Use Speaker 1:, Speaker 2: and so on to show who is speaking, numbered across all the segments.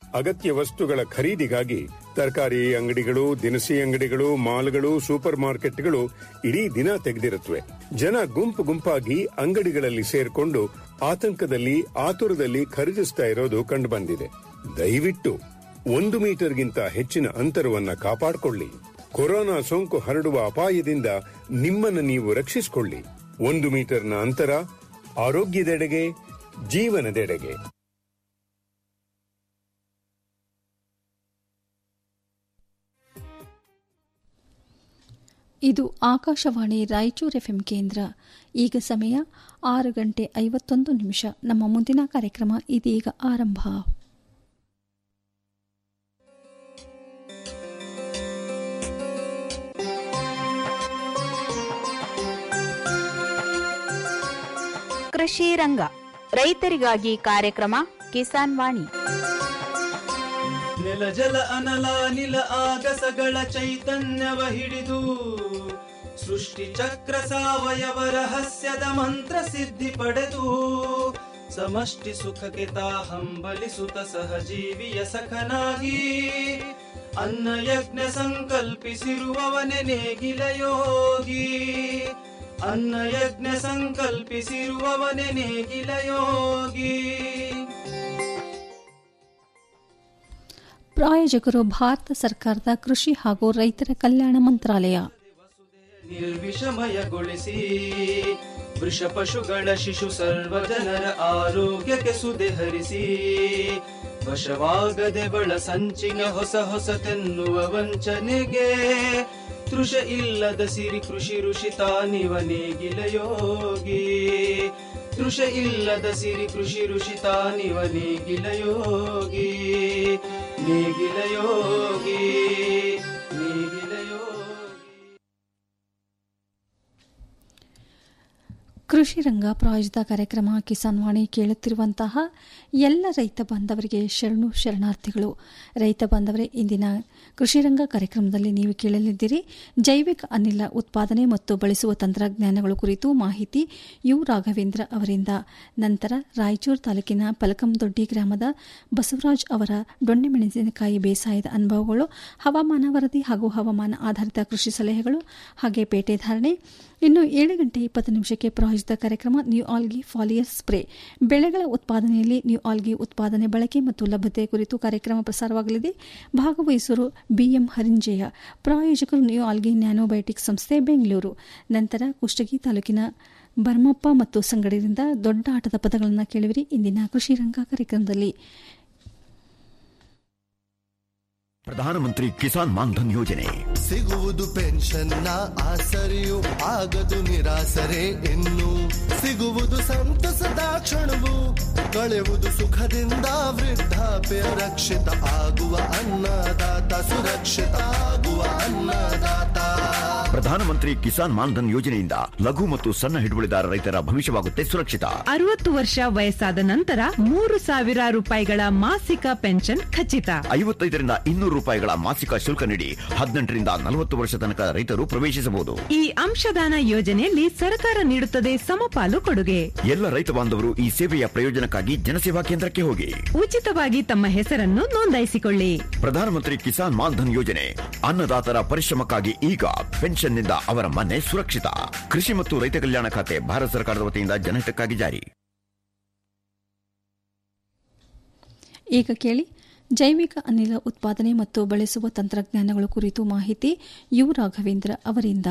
Speaker 1: ಅಗತ್ಯ ವಸ್ತುಗಳ ಖರೀದಿಗಾಗಿ ತರಕಾರಿ ಅಂಗಡಿಗಳು ದಿನಸಿ ಅಂಗಡಿಗಳು ಮಾಲ್ಗಳು ಸೂಪರ್ ಮಾರ್ಕೆಟ್ಗಳು ಇಡೀ ದಿನ ತೆಗೆದಿರುತ್ತವೆ ಜನ ಗುಂಪು ಗುಂಪಾಗಿ ಅಂಗಡಿಗಳಲ್ಲಿ ಸೇರ್ಕೊಂಡು ಆತಂಕದಲ್ಲಿ ಆತುರದಲ್ಲಿ ಖರೀದಿಸ್ತಾ ಇರೋದು ಕಂಡುಬಂದಿದೆ ದಯವಿಟ್ಟು ಒಂದು ಮೀಟರ್ಗಿಂತ ಹೆಚ್ಚಿನ ಅಂತರವನ್ನ ಕಾಪಾಡಿಕೊಳ್ಳಿ ಕೊರೋನಾ ಸೋಂಕು ಹರಡುವ ಅಪಾಯದಿಂದ ನಿಮ್ಮನ್ನು ನೀವು ರಕ್ಷಿಸಿಕೊಳ್ಳಿ ಒಂದು ಮೀಟರ್ನ ಅಂತರ ಆರೋಗ್ಯದೆಡೆಗೆ ಜೀವನದೆಡೆಗೆ
Speaker 2: ಇದು ಆಕಾಶವಾಣಿ ರಾಯಚೂರು ಎಫ್ಎಂ ಕೇಂದ್ರ ಈಗ ಸಮಯ ಆರು ಗಂಟೆ ಐವತ್ತೊಂದು ನಿಮಿಷ ನಮ್ಮ ಮುಂದಿನ ಕಾರ್ಯಕ್ರಮ ಇದೀಗ ಆರಂಭ
Speaker 3: ಕೃಷಿ ರಂಗ ರೈತರಿಗಾಗಿ ಕಾರ್ಯಕ್ರಮ ಕಿಸಾನ್ ವಾಣಿ
Speaker 4: ನೆಲ ಜಲ ಅನಲ ನಿಲ ಆಗಸಗಳ ಚೈತನ್ಯವ ಹಿಡಿದು ಸೃಷ್ಟಿ ಚಕ್ರ ಸಾವಯವ ರಹಸ್ಯದ ಮಂತ್ರ ಸಿದ್ಧಿ ಪಡೆದು ಸಮಷ್ಟಿ ಸುಖಕ್ಕೆ ತಾ ಹಂಬಲಿಸುತ್ತ ಸಹಜೀವಿಯ ಸಖನಾಗಿ ಅನ್ನ ಯಜ್ಞ ಸಂಕಲ್ಪಿಸಿರುವವನೆ ನೇಗಿಲ ಯೋಗಿ ಅನ್ನ ಯಜ್ಞ ಸಂಕಲ್ಪಿಸಿರುವವನೆ ನೇಗಿಲ ಯೋಗಿ
Speaker 2: ಪ್ರಾಯೋಜಕರು ಭಾರತ ಸರ್ಕಾರದ ಕೃಷಿ ಹಾಗೂ ರೈತರ ಕಲ್ಯಾಣ ಮಂತ್ರಾಲಯ
Speaker 4: ನಿರ್ವಿಷಮಯಗೊಳಿಸಿ ವೃಷ ಪಶುಗಳ ಶಿಶು ಸರ್ವ ಜನರ ಆರೋಗ್ಯಕ್ಕೆ ಸುದೆ ಹರಿಸಿ ವಶವಾಗದೆ ಬಳ ಸಂಚಿನ ಹೊಸ ಹೊಸತೆನ್ನುವ ವಂಚನೆಗೆ ತೃಷ ಇಲ್ಲದ ಸಿರಿ ಕೃಷಿ ಋಷಿ ತಾನಿವ ನೇಗಿಲ ಯೋಗಿ ತೃಷ ಇಲ್ಲದ ಸಿರಿ ಕೃಷಿ ಋಷಿ ತಾನಿವ ನೇಗಿಲ ಯೋಗಿ ನೇಗಿಲ ಯೋಗಿ ನೇಗಿಲ ಯೋಗಿ
Speaker 2: ಕೃಷಿ ರಂಗ ಪ್ರಾಯೋಜಿತ ಕಾರ್ಯಕ್ರಮ ಕಿಸಾನ್ ವಾಣಿ ಕೇಳುತ್ತಿರುವಂತಹ ಎಲ್ಲ ರೈತ ಬಾಂಧವರಿಗೆ ಶರಣು ಶರಣಾರ್ಥಿಗಳು ರೈತ ಬಾಂಧವರೇ ಇಂದಿನ ಕೃಷಿ ರಂಗ ಕಾರ್ಯಕ್ರಮದಲ್ಲಿ ನೀವು ಕೇಳಲಿದ್ದೀರಿ ಜೈವಿಕ ಅನಿಲ ಉತ್ಪಾದನೆ ಮತ್ತು ಬಳಸುವ ತಂತ್ರಜ್ಞಾನಗಳು ಕುರಿತು ಮಾಹಿತಿ ಯು ರಾಘವೇಂದ್ರ ಅವರಿಂದ ನಂತರ ರಾಯಚೂರು ತಾಲೂಕಿನ ಪಲಕಂದೊಡ್ಡಿ ಗ್ರಾಮದ ಬಸವರಾಜ್ ಅವರ ದೊಣ್ಣೆ ಮೆಣಸಿನಕಾಯಿ ಬೇಸಾಯದ ಅನುಭವಗಳು ಹವಾಮಾನ ವರದಿ ಹಾಗೂ ಹವಾಮಾನ ಆಧಾರಿತ ಕೃಷಿ ಸಲಹೆಗಳು ಹಾಗೆ ಪೇಟೆ ಧಾರಣೆ ಇನ್ನು ಏಳು ಗಂಟೆ ಇಪ್ಪತ್ತು ನಿಮಿಷಕ್ಕೆ ಪ್ರಾಯೋಜಿತ ಕಾರ್ಯಕ್ರಮ ನ್ಯೂ ಆಲ್ಗಿ ಫಾಲಿಯರ್ ಸ್ಪ್ರೇ ಬೆಳೆಗಳ ಉತ್ಪಾದನೆಯಲ್ಲಿ ನ್ಯೂ ಆಲ್ಗಿ ಉತ್ಪಾದನೆ ಬಳಕೆ ಮತ್ತು ಲಭ್ಯತೆ ಕುರಿತು ಕಾರ್ಯಕ್ರಮ ಪ್ರಸಾರವಾಗಲಿದೆ ಭಾಗವಹಿಸುವರು ಬಿಎಂ ಹರಿಂಜೇಯ ಪ್ರಾಯೋಜಕರು ನ್ಯೂ ಆಲ್ಗಿ ನ್ಯಾನೋಬಯೋಟಿಕ್ ಸಂಸ್ಥೆ ಬೆಂಗಳೂರು ನಂತರ ಕುಷ್ಟಗಿ ತಾಲೂಕಿನ ಬರ್ಮಪ್ಪ ಮತ್ತು ಸಂಗಡರಿಂದ ದೊಡ್ಡ ಆಟದ ಪದಗಳನ್ನು ಕೇಳುವಿರಿ ಇಂದಿನ ಕೃಷಿ ರಂಗ ಕಾರ್ಯಕ್ರಮದಲ್ಲಿ
Speaker 5: ಪ್ರಧಾನಮಂತ್ರಿ ಕಿಸಾನ್ ಮಾನ್ಧನ್ ಯೋಜನೆ
Speaker 6: ಸಿಗುವುದು ಪೆನ್ಷನ್ನ ಆಸರೆಯು ಆಗದು ನಿರಾಸರೆ ಇನ್ನು ಸಿಗುವುದು ಸಂತಸದ ಕ್ಷಣವು ಕಳೆಯುವುದು ಸುಖದಿಂದ ವೃದ್ಧಾಪ್ಯ ರಕ್ಷಿತ ಆಗುವ ಅನ್ನದಾತ ಸುರಕ್ಷಿತ ಆಗುವ ಅನ್ನದಾತ
Speaker 5: ಪ್ರಧಾನಮಂತ್ರಿ ಕಿಸಾನ್ ಮಾನ್ಧನ್ ಯೋಜನೆಯಿಂದ ಲಘು ಮತ್ತು ಸಣ್ಣ ಹಿಡುವಳಿದಾರ ರೈತರ ಭವಿಷ್ಯವಾಗುತ್ತೆ ಸುರಕ್ಷಿತ
Speaker 7: ಅರವತ್ತು ವರ್ಷ ವಯಸ್ಸಾದ ನಂತರ ಮೂರು ಸಾವಿರ ರೂಪಾಯಿಗಳ ಮಾಸಿಕ ಪೆನ್ಷನ್ ಖಚಿತ
Speaker 5: ಐವತ್ತೈದರಿಂದ ಇನ್ನೂರು ರೂಪಾಯಿಗಳ ಮಾಸಿಕ ಶುಲ್ಕ ನೀಡಿ ಹದಿನೆಂಟರಿಂದ ನಲವತ್ತು ವರ್ಷ ತನಕ ರೈತರು ಪ್ರವೇಶಿಸಬಹುದು
Speaker 7: ಈ ಅಂಶದಾನ ಯೋಜನೆಯಲ್ಲಿ ಸರ್ಕಾರ ನೀಡುತ್ತದೆ ಸಮಪಾಲು ಕೊಡುಗೆ
Speaker 5: ಎಲ್ಲ ರೈತ ಬಾಂಧವರು ಈ ಸೇವೆಯ ಪ್ರಯೋಜನಕ್ಕಾಗಿ ಜನಸೇವಾ ಕೇಂದ್ರಕ್ಕೆ ಹೋಗಿ
Speaker 7: ಉಚಿತವಾಗಿ ತಮ್ಮ ಹೆಸರನ್ನು ನೋಂದಾಯಿಸಿಕೊಳ್ಳಿ
Speaker 5: ಪ್ರಧಾನಮಂತ್ರಿ ಕಿಸಾನ್ ಮಾನ್ಧನ್ ಯೋಜನೆ ಅನ್ನದಾತರ ಪರಿಶ್ರಮಕ್ಕಾಗಿ ಈಗ ಪೆನ್ಷನ್ನಿಂದ ಅವರ ಮನೆ ಸುರಕ್ಷಿತ ಕೃಷಿ ಮತ್ತು ರೈತ ಕಲ್ಯಾಣ ಖಾತೆ ಭಾರತ ಸರ್ಕಾರದ ವತಿಯಿಂದ ಜನಹಿತಕ್ಕಾಗಿ ಜಾರಿ
Speaker 2: ಈಗ ಕೇಳಿ ಜೈವಿಕ ಅನಿಲ ಉತ್ಪಾದನೆ ಮತ್ತು ಬಳಸುವ ತಂತ್ರಜ್ಞಾನಗಳು ಕುರಿತು ಮಾಹಿತಿ ಯು ರಾಘವೇಂದ್ರ ಅವರಿಂದ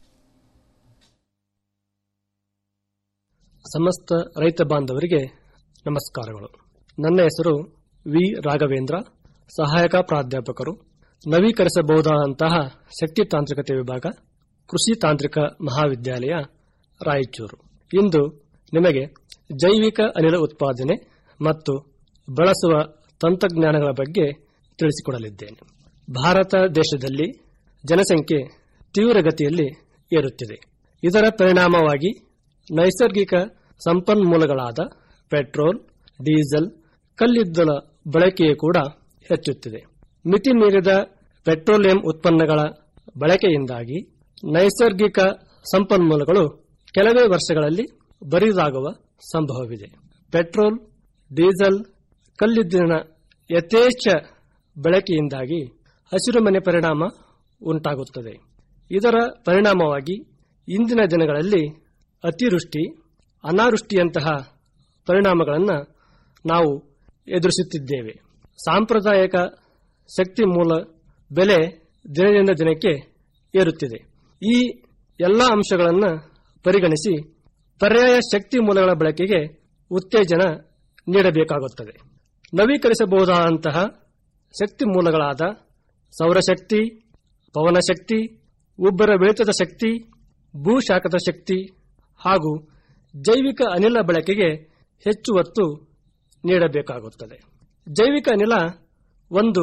Speaker 8: ಸಮಸ್ತ ರೈತ ಬಾಂಧವರಿಗೆ ನಮಸ್ಕಾರಗಳು ನನ್ನ ಹೆಸರು ವಿ ರಾಘವೇಂದ್ರ ಸಹಾಯಕ ಪ್ರಾಧ್ಯಾಪಕರು ನವೀಕರಿಸಬಹುದಾದಂತಹ ಶಕ್ತಿ ತಾಂತ್ರಿಕತೆ ವಿಭಾಗ ಕೃಷಿ ತಾಂತ್ರಿಕ ಮಹಾವಿದ್ಯಾಲಯ ರಾಯಚೂರು ಇಂದು ನಿಮಗೆ ಜೈವಿಕ ಅನಿಲ ಉತ್ಪಾದನೆ ಮತ್ತು ಬಳಸುವ ತಂತ್ರಜ್ಞಾನಗಳ ಬಗ್ಗೆ ತಿಳಿಸಿಕೊಡಲಿದ್ದೇನೆ ಭಾರತ ದೇಶದಲ್ಲಿ ಜನಸಂಖ್ಯೆ ತೀವ್ರಗತಿಯಲ್ಲಿ ಏರುತ್ತಿದೆ ಇದರ ಪರಿಣಾಮವಾಗಿ ನೈಸರ್ಗಿಕ ಸಂಪನ್ಮೂಲಗಳಾದ ಪೆಟ್ರೋಲ್ ಡೀಸೆಲ್ ಕಲ್ಲಿದ್ದಲ ಬಳಕೆಯೂ ಕೂಡ ಹೆಚ್ಚುತ್ತಿದೆ ಮಿತಿ ಮೀರಿದ ಪೆಟ್ರೋಲಿಯಂ ಉತ್ಪನ್ನಗಳ ಬಳಕೆಯಿಂದಾಗಿ ನೈಸರ್ಗಿಕ ಸಂಪನ್ಮೂಲಗಳು ಕೆಲವೇ ವರ್ಷಗಳಲ್ಲಿ ಬರಿದಾಗುವ ಸಂಭವವಿದೆ ಪೆಟ್ರೋಲ್ ಡೀಸೆಲ್ ಕಲ್ಲಿದ್ದಿನ ಯಥೇಚ್ಛ ಬಳಕೆಯಿಂದಾಗಿ ಹಸಿರುಮನೆ ಪರಿಣಾಮ ಉಂಟಾಗುತ್ತದೆ ಇದರ ಪರಿಣಾಮವಾಗಿ ಇಂದಿನ ದಿನಗಳಲ್ಲಿ ಅತಿವೃಷ್ಟಿ ಅನಾವೃಷ್ಟಿಯಂತಹ ಪರಿಣಾಮಗಳನ್ನು ನಾವು ಎದುರಿಸುತ್ತಿದ್ದೇವೆ ಸಾಂಪ್ರದಾಯಿಕ ಶಕ್ತಿ ಮೂಲ ಬೆಲೆ ದಿನದಿಂದ ದಿನಕ್ಕೆ ಏರುತ್ತಿದೆ ಈ ಎಲ್ಲ ಅಂಶಗಳನ್ನು ಪರಿಗಣಿಸಿ ಪರ್ಯಾಯ ಶಕ್ತಿ ಮೂಲಗಳ ಬಳಕೆಗೆ ಉತ್ತೇಜನ ನೀಡಬೇಕಾಗುತ್ತದೆ ನವೀಕರಿಸಬಹುದಾದಂತಹ ಶಕ್ತಿ ಮೂಲಗಳಾದ ಸೌರಶಕ್ತಿ ಪವನಶಕ್ತಿ ಉಬ್ಬರ ಬೆಳೆತದ ಶಕ್ತಿ ಭೂಶಾಖದ ಶಕ್ತಿ ಹಾಗೂ ಜೈವಿಕ ಅನಿಲ ಬಳಕೆಗೆ ಹೆಚ್ಚು ಒತ್ತು ನೀಡಬೇಕಾಗುತ್ತದೆ ಜೈವಿಕ ಅನಿಲ ಒಂದು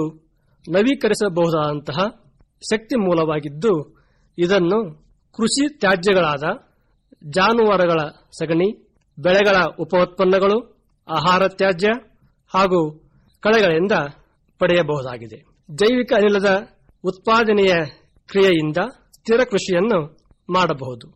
Speaker 8: ನವೀಕರಿಸಬಹುದಾದಂತಹ ಶಕ್ತಿ ಮೂಲವಾಗಿದ್ದು ಇದನ್ನು ಕೃಷಿ ತ್ಯಾಜ್ಯಗಳಾದ ಜಾನುವಾರುಗಳ ಸಗಣಿ ಬೆಳೆಗಳ ಉಪೋತ್ಪನ್ನಗಳು ಆಹಾರ ತ್ಯಾಜ್ಯ ಹಾಗೂ ಕಳೆಗಳಿಂದ ಪಡೆಯಬಹುದಾಗಿದೆ ಜೈವಿಕ ಅನಿಲದ ಉತ್ಪಾದನೆಯ ಕ್ರಿಯೆಯಿಂದ ಸ್ಥಿರ ಕೃಷಿಯನ್ನು ಮಾಡಬಹುದು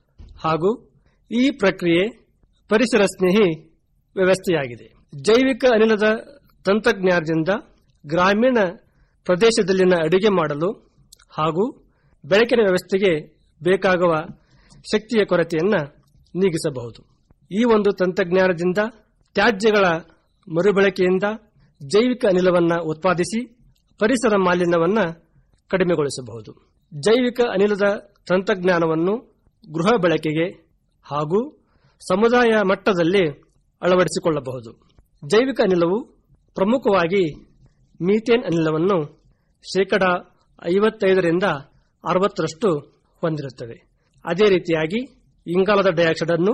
Speaker 8: ಹಾಗೂ ಈ ಪ್ರಕ್ರಿಯೆ ಪರಿಸರ ಸ್ನೇಹಿ ವ್ಯವಸ್ಥೆಯಾಗಿದೆ ಜೈವಿಕ ಅನಿಲದ ತಂತ್ರಜ್ಞಾನದಿಂದ ಗ್ರಾಮೀಣ ಪ್ರದೇಶದಲ್ಲಿನ ಅಡಿಗೆ ಮಾಡಲು ಹಾಗೂ ಬೆಳಕಿನ ವ್ಯವಸ್ಥೆಗೆ ಬೇಕಾಗುವ ಶಕ್ತಿಯ ಕೊರತೆಯನ್ನು ನೀಗಿಸಬಹುದು ಈ ಒಂದು ತಂತ್ರಜ್ಞಾನದಿಂದ ತ್ಯಾಜ್ಯಗಳ ಮರುಬಳಕೆಯಿಂದ ಜೈವಿಕ ಅನಿಲವನ್ನು ಉತ್ಪಾದಿಸಿ ಪರಿಸರ ಮಾಲಿನ್ಯವನ್ನು ಕಡಿಮೆಗೊಳಿಸಬಹುದು ಜೈವಿಕ ಅನಿಲದ ತಂತ್ರಜ್ಞಾನವನ್ನು ಗೃಹ ಬಳಕೆಗೆ ಹಾಗೂ ಸಮುದಾಯ ಮಟ್ಟದಲ್ಲಿ ಅಳವಡಿಸಿಕೊಳ್ಳಬಹುದು ಜೈವಿಕ ಅನಿಲವು ಪ್ರಮುಖವಾಗಿ ಮೀಥೇನ್ ಅನಿಲವನ್ನು ಶೇಕಡ ಐವತ್ತೈದರಿಂದ ಅರವತ್ತರಷ್ಟು ಹೊಂದಿರುತ್ತದೆ ಅದೇ ರೀತಿಯಾಗಿ ಇಂಗಾಲದ ಡೈಆಕ್ಸೈಡ್ ಅನ್ನು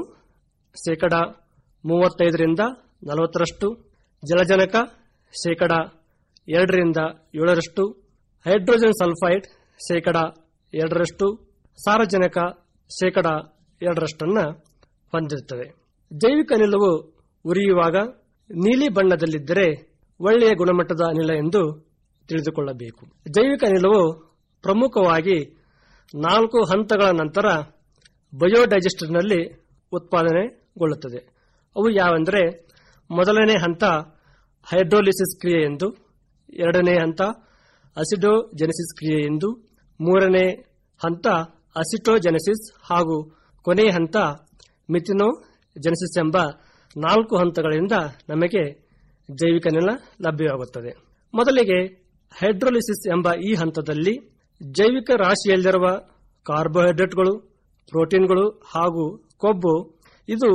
Speaker 8: ಶೇಕಡ ಮೂವತ್ತೈದರಿಂದ ನಲವತ್ತರಷ್ಟು ಜಲಜನಕ ಶೇಕಡ ಎರಡರಿಂದ ಏಳರಷ್ಟು ಹೈಡ್ರೋಜನ್ ಸಲ್ಫೈಡ್ ಶೇಕಡ ಎರಡರಷ್ಟು ಸಾರಜನಕ ಶೇಕಡ ಎರಡರಷ್ಟನ್ನು ಹೊಂದಿರುತ್ತದೆ ಜೈವಿಕ ಅನಿಲವು ಉರಿಯುವಾಗ ನೀಲಿ ಬಣ್ಣದಲ್ಲಿದ್ದರೆ ಒಳ್ಳೆಯ ಗುಣಮಟ್ಟದ ಅನಿಲ ಎಂದು ತಿಳಿದುಕೊಳ್ಳಬೇಕು ಜೈವಿಕ ಅನಿಲವು ಪ್ರಮುಖವಾಗಿ ನಾಲ್ಕು ಹಂತಗಳ ನಂತರ ಬಯೋಡೈಜೆಸ್ಟರ್ನಲ್ಲಿ ಉತ್ಪಾದನೆಗೊಳ್ಳುತ್ತದೆ ಅವು ಯಾವೆಂದರೆ ಮೊದಲನೇ ಹಂತ ಹೈಡ್ರೋಲಿಸಿಸ್ ಕ್ರಿಯೆ ಎಂದು ಎರಡನೇ ಹಂತ ಅಸಿಡೋಜೆನೆಸಿಸ್ ಕ್ರಿಯೆ ಎಂದು ಮೂರನೇ ಹಂತ ಅಸಿಟೋಜೆನೆಸಿಸ್ ಹಾಗೂ ಕೊನೆಯ ಹಂತ ಮಿಥಿನೋ ಜೆನೆಸಿಸ್ ಎಂಬ ನಾಲ್ಕು ಹಂತಗಳಿಂದ ನಮಗೆ ಜೈವಿಕ ಅನಿಲ ಲಭ್ಯವಾಗುತ್ತದೆ ಮೊದಲಿಗೆ ಹೈಡ್ರೋಲಿಸಿಸ್ ಎಂಬ ಈ ಹಂತದಲ್ಲಿ ಜೈವಿಕ ರಾಶಿಯಲ್ಲಿರುವ ಕಾರ್ಬೋಹೈಡ್ರೇಟ್ಗಳು ಪ್ರೋಟೀನ್ಗಳು ಹಾಗೂ ಕೊಬ್ಬು ಇದು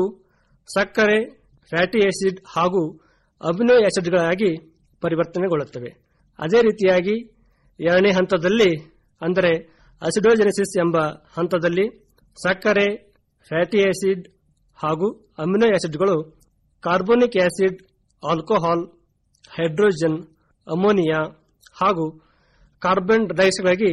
Speaker 8: ಸಕ್ಕರೆ ಫ್ಯಾಟಿ ಆಸಿಡ್ ಹಾಗೂ ಅಮಿನೋ ಆಸಿಡ್ಗಳಾಗಿ ಪರಿವರ್ತನೆಗೊಳ್ಳುತ್ತವೆ ಅದೇ ರೀತಿಯಾಗಿ ಎರಡನೇ ಹಂತದಲ್ಲಿ ಅಂದರೆ ಅಸಿಡೋಜೆನೆಸಿಸ್ ಎಂಬ ಹಂತದಲ್ಲಿ ಸಕ್ಕರೆ ಫ್ಯಾಟಿ ಆಸಿಡ್ ಹಾಗೂ ಅಮಿನೋ ಆಸಿಡ್ಗಳು carbonic acid alcohol hydrogen ammonia ಹಾಗೂ ಕಾರ್ಬನ್ ಡೈಆಕ್ಸೈಡ್ಗಳಾಗಿ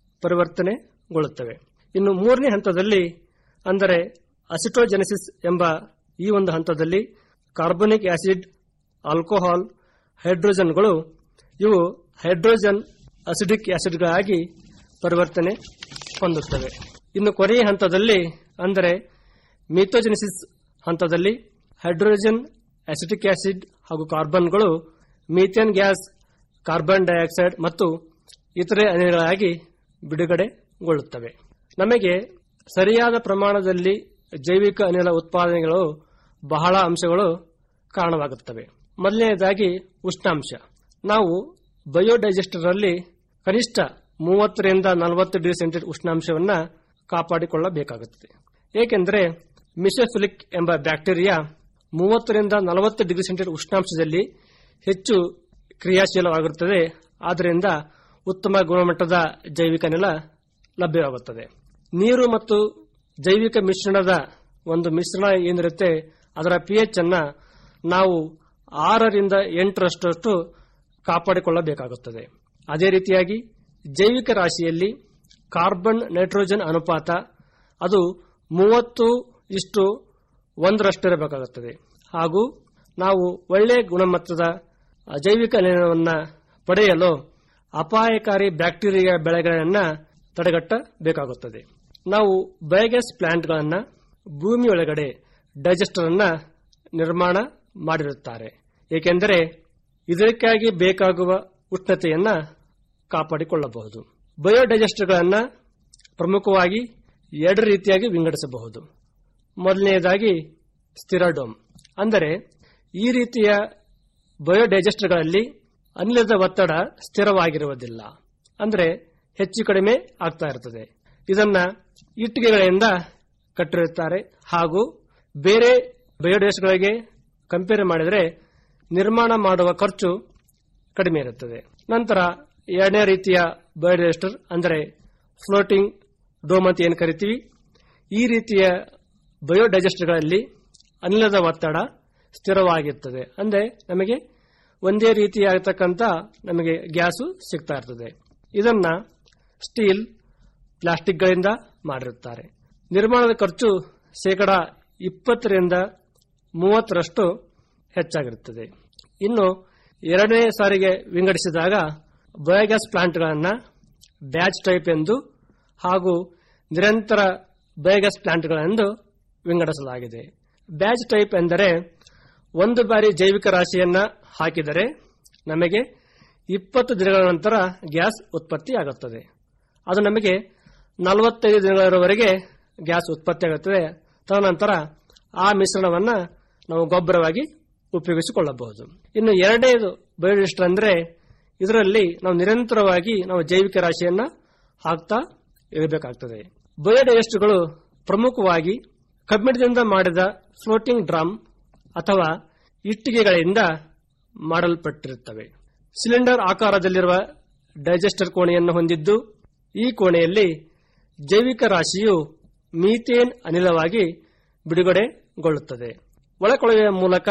Speaker 8: ಪರಿವರ್ತನೆಗೊಳ್ಳುತ್ತವೆ ಇನ್ನು ಮೂರನೇ ಹಂತದಲ್ಲಿ ಅಂದರೆ ಅಸಿಟೋಜೆನೆಸಿಸ್ ಎಂಬ ಈ ಒಂದು ಹಂತದಲ್ಲಿ ಕಾರ್ಬೋನಿಕ್ ಆಸಿಡ್ ಆಲ್ಕೋಹಾಲ್ ಹೈಡ್ರೋಜನ್ಗಳು ಇವು ಹೈಡ್ರೋಜನ್ ಅಸಿಡಿಕ್ ಆಸಿಡ್ಗಳಾಗಿ ಪರಿವರ್ತನೆ ಹೊಂದುತ್ತವೆ ಇನ್ನು ಕೊನೆಯ ಹಂತದಲ್ಲಿ ಅಂದರೆ ಮಿಥೋಜೆನಿಸಿಸ್ ಹಂತದಲ್ಲಿ ಹೈಡ್ರೋಜನ್ ಅಸಿಟಿಕ್ ಆಸಿಡ್ ಹಾಗೂ ಕಾರ್ಬನ್ಗಳು ಮೀಥೇನ್ ಗ್ಯಾಸ್ ಕಾರ್ಬನ್ ಡೈಆಕ್ಸೈಡ್ ಮತ್ತು ಇತರೆ ಅನಿಲಗಳಾಗಿ ಬಿಡುಗಡೆಗೊಳ್ಳುತ್ತವೆ ನಮಗೆ ಸರಿಯಾದ ಪ್ರಮಾಣದಲ್ಲಿ ಜೈವಿಕ ಅನಿಲ ಉತ್ಪಾದನೆಗಳು ಬಹಳ ಅಂಶಗಳು ಕಾರಣವಾಗುತ್ತವೆ ಮೊದಲನೆಯದಾಗಿ ಉಷ್ಣಾಂಶ ನಾವು ಬಯೋಡೈಜೆಸ್ಟರ್ ಅಲ್ಲಿ ಕನಿಷ್ಠ ಮೂವತ್ತರಿಂದ ನಲವತ್ತು ಡಿಗ್ರಿ ಸೆಂಟಿಗ್ರೇಡ್ ಉಷ್ಣಾಂಶವನ್ನು ಕಾಪಾಡಿಕೊಳ್ಳಬೇಕಾಗುತ್ತದೆ ಏಕೆಂದರೆ ಮಿಸೋಫಿಲಿಕ್ ಎಂಬ ಬ್ಯಾಕ್ಟೀರಿಯಾ ಮೂವತ್ತರಿಂದ ನಲವತ್ತು ಡಿಗ್ರಿ ಸೆಂಟಿಗ್ರೇಡ್ ಉಷ್ಣಾಂಶದಲ್ಲಿ ಹೆಚ್ಚು ಕ್ರಿಯಾಶೀಲವಾಗಿರುತ್ತದೆ ಆದ್ದರಿಂದ ಉತ್ತಮ ಗುಣಮಟ್ಟದ ಜೈವಿಕ ಅನಿಲ ಲಭ್ಯವಾಗುತ್ತದೆ ನೀರು ಮತ್ತು ಜೈವಿಕ ಮಿಶ್ರಣದ ಒಂದು ಮಿಶ್ರಣ ಏನಿರುತ್ತೆ ಅದರ ಪಿಎಚ್ ಅನ್ನ ನಾವು ಆರರಿಂದ ಎಂಟರಷ್ಟು ಕಾಪಾಡಿಕೊಳ್ಳಬೇಕಾಗುತ್ತದೆ ಅದೇ ರೀತಿಯಾಗಿ ಜೈವಿಕ ರಾಶಿಯಲ್ಲಿ ಕಾರ್ಬನ್ ನೈಟ್ರೋಜನ್ ಅನುಪಾತ ಅದು ಮೂವತ್ತು ಇಷ್ಟು ಒಂದರಷ್ಟಿರಬೇಕಾಗುತ್ತದೆ ಹಾಗೂ ನಾವು ಒಳ್ಳೆಯ ಗುಣಮಟ್ಟದ ಜೈವಿಕ ಅನಿಲವನ್ನು ಪಡೆಯಲು ಅಪಾಯಕಾರಿ ಬ್ಯಾಕ್ಟೀರಿಯಾ ಬೆಳೆಗಳನ್ನು ತಡೆಗಟ್ಟಬೇಕಾಗುತ್ತದೆ ನಾವು ಬಯೋಗ್ಯಾಸ್ ಪ್ಲಾಂಟ್ಗಳನ್ನು ಭೂಮಿಯೊಳಗಡೆ ಡೈಜೆಸ್ಟರ್ ಅನ್ನ ನಿರ್ಮಾಣ ಮಾಡಿರುತ್ತಾರೆ ಏಕೆಂದರೆ ಇದಕ್ಕಾಗಿ ಬೇಕಾಗುವ ಉಷ್ಣತೆಯನ್ನ ಕಾಪಾಡಿಕೊಳ್ಳಬಹುದು ಬಯೋಡೈಜೆಸ್ಟರ್ಗಳನ್ನ ಪ್ರಮುಖವಾಗಿ ಎರಡು ರೀತಿಯಾಗಿ ವಿಂಗಡಿಸಬಹುದು ಮೊದಲನೆಯದಾಗಿ ಸ್ಥಿರಡೋಮ್ ಅಂದರೆ ಈ ರೀತಿಯ ಬಯೋಡೈಜೆಸ್ಟರ್ಗಳಲ್ಲಿ ಅನಿಲದ ಒತ್ತಡ ಸ್ಥಿರವಾಗಿರುವುದಿಲ್ಲ ಅಂದರೆ ಹೆಚ್ಚು ಕಡಿಮೆ ಆಗ್ತಾ ಇರುತ್ತದೆ ಇದನ್ನ ಇಟ್ಟಿಗೆಗಳಿಂದ ಕಟ್ಟಿರುತ್ತಾರೆ ಹಾಗೂ ಬೇರೆ ಬಯೋಡೈಜೆಸ್ಟರ್ಗಳಿಗೆ ಕಂಪೇರ್ ಮಾಡಿದರೆ ನಿರ್ಮಾಣ ಮಾಡುವ ಖರ್ಚು ಕಡಿಮೆ ಇರುತ್ತದೆ ನಂತರ ಎರಡನೇ ರೀತಿಯ ಬಯೋಡೈಜೆಸ್ಟರ್ ಅಂದರೆ ಫ್ಲೋಟಿಂಗ್ ಡೋಮ್ ಅಂತ ಏನು ಕರಿತೀವಿ ಈ ರೀತಿಯ ಬಯೋಡೈಜೆಸ್ಟರ್ಗಳಲ್ಲಿ ಅನಿಲದ ಒತ್ತಡ ಸ್ಥಿರವಾಗಿರ್ತದೆ ಅಂದ್ರೆ ನಮಗೆ ಒಂದೇ ರೀತಿಯಾಗತಕ್ಕಂತ ನಮಗೆ ಗ್ಯಾಸು ಸಿಗ್ತಾ ಇರ್ತದೆ ಇದನ್ನ ಸ್ಟೀಲ್ ಪ್ಲಾಸ್ಟಿಕ್ಗಳಿಂದ ಮಾಡಿರುತ್ತಾರೆ ನಿರ್ಮಾಣದ ಖರ್ಚು ಶೇಕಡ ಇಪ್ಪತ್ತರಿಂದ ಮೂವತ್ತರಷ್ಟು ಹೆಚ್ಚಾಗಿರುತ್ತದೆ ಇನ್ನು ಎರಡನೇ ಸಾರಿಗೆ ವಿಂಗಡಿಸಿದಾಗ ಬಯೋಗ್ಯಾಸ್ ಪ್ಲಾಂಟ್ಗಳನ್ನು ಬ್ಯಾಚ್ ಟೈಪ್ ಎಂದು ಹಾಗೂ ನಿರಂತರ ಬಯೋಗ್ಯಾಸ್ ಪ್ಲಾಂಟ್ಗಳೆಂದು ವಿಂಗಡಿಸಲಾಗಿದೆ ಬ್ಯಾಚ್ ಟೈಪ್ ಎಂದರೆ ಒಂದು ಬಾರಿ ಜೈವಿಕ ರಾಶಿಯನ್ನ ಹಾಕಿದರೆ ನಮಗೆ ಇಪ್ಪತ್ತು ದಿನಗಳ ನಂತರ ಗ್ಯಾಸ್ ಉತ್ಪತ್ತಿಯಾಗುತ್ತದೆ ಅದು ನಮಗೆ ನಲವತ್ತೈದು ದಿನಗಳವರೆಗೆ ಗ್ಯಾಸ್ ಉತ್ಪತ್ತಿಯಾಗುತ್ತದೆ ತದನಂತರ ಆ ಮಿಶ್ರಣವನ್ನ ನಾವು ಗೊಬ್ಬರವಾಗಿ ಉಪಯೋಗಿಸಿಕೊಳ್ಳಬಹುದು ಇನ್ನು ಎರಡನೇದು ಬಯೋಡಿಸ್ಟರ್ ಅಂದ್ರೆ ಇದರಲ್ಲಿ ನಾವು ನಿರಂತರವಾಗಿ ನಾವು ಜೈವಿಕ ರಾಶಿಯನ್ನ ಹಾಕ್ತಾ ಇರಬೇಕಾಗ್ತದೆ ಬಯೋಡೈಜೆಸ್ಟ್ಗಳು ಪ್ರಮುಖವಾಗಿ ಕಬ್ಬಿಣದಿಂದ ಮಾಡಿದ ಫ್ಲೋಟಿಂಗ್ ಡ್ರಮ್ ಅಥವಾ ಇಟ್ಟಿಗೆಗಳಿಂದ ಮಾಡಲ್ಪಟ್ಟಿರುತ್ತವೆ ಸಿಲಿಂಡರ್ ಆಕಾರದಲ್ಲಿರುವ ಡೈಜೆಸ್ಟರ್ ಕೋಣೆಯನ್ನು ಹೊಂದಿದ್ದು ಈ ಕೋಣೆಯಲ್ಲಿ ಜೈವಿಕ ರಾಶಿಯು ಮೀಥೇನ್ ಅನಿಲವಾಗಿ ಬಿಡುಗಡೆಗೊಳ್ಳುತ್ತದೆ ಒಳಕೊಳವೆಯ ಮೂಲಕ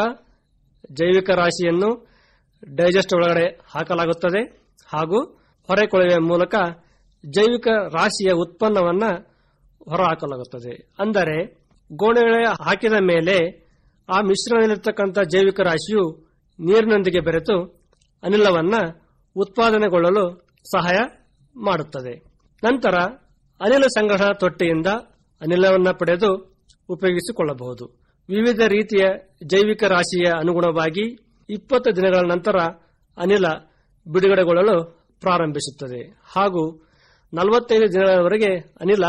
Speaker 8: ಜೈವಿಕ ರಾಶಿಯನ್ನು ಡೈಜೆಸ್ಟ್ ಒಳಗಡೆ ಹಾಕಲಾಗುತ್ತದೆ ಹಾಗೂ ಹೊರಕೊಳವೆಯ ಮೂಲಕ ಜೈವಿಕ ರಾಶಿಯ ಉತ್ಪನ್ನವನ್ನ ಹೊರಹಾಕಲಾಗುತ್ತದೆ ಅಂದರೆ ಗೋಣೆಗಳ ಹಾಕಿದ ಮೇಲೆ ಆ ಮಿಶ್ರಣದಲ್ಲಿರ್ತಕ್ಕಂಥ ಜೈವಿಕ ರಾಶಿಯು ನೀರಿನೊಂದಿಗೆ ಬೆರೆತು ಅನಿಲವನ್ನ ಉತ್ಪಾದನೆಗೊಳ್ಳಲು ಸಹಾಯ ಮಾಡುತ್ತದೆ ನಂತರ ಅನಿಲ ಸಂಗ್ರಹಣಾ ತೊಟ್ಟಿಯಿಂದ ಅನಿಲವನ್ನ ಪಡೆದು ಉಪಯೋಗಿಸಿಕೊಳ್ಳಬಹುದು ವಿವಿಧ ರೀತಿಯ ಜೈವಿಕ ರಾಶಿಯ ಅನುಗುಣವಾಗಿ ಇಪ್ಪತ್ತು ದಿನಗಳ ನಂತರ ಅನಿಲ ಬಿಡುಗಡೆಗೊಳ್ಳಲು ಪ್ರಾರಂಭಿಸುತ್ತದೆ ಹಾಗೂ ನಲವತ್ತೈದು ದಿನಗಳವರೆಗೆ ಅನಿಲ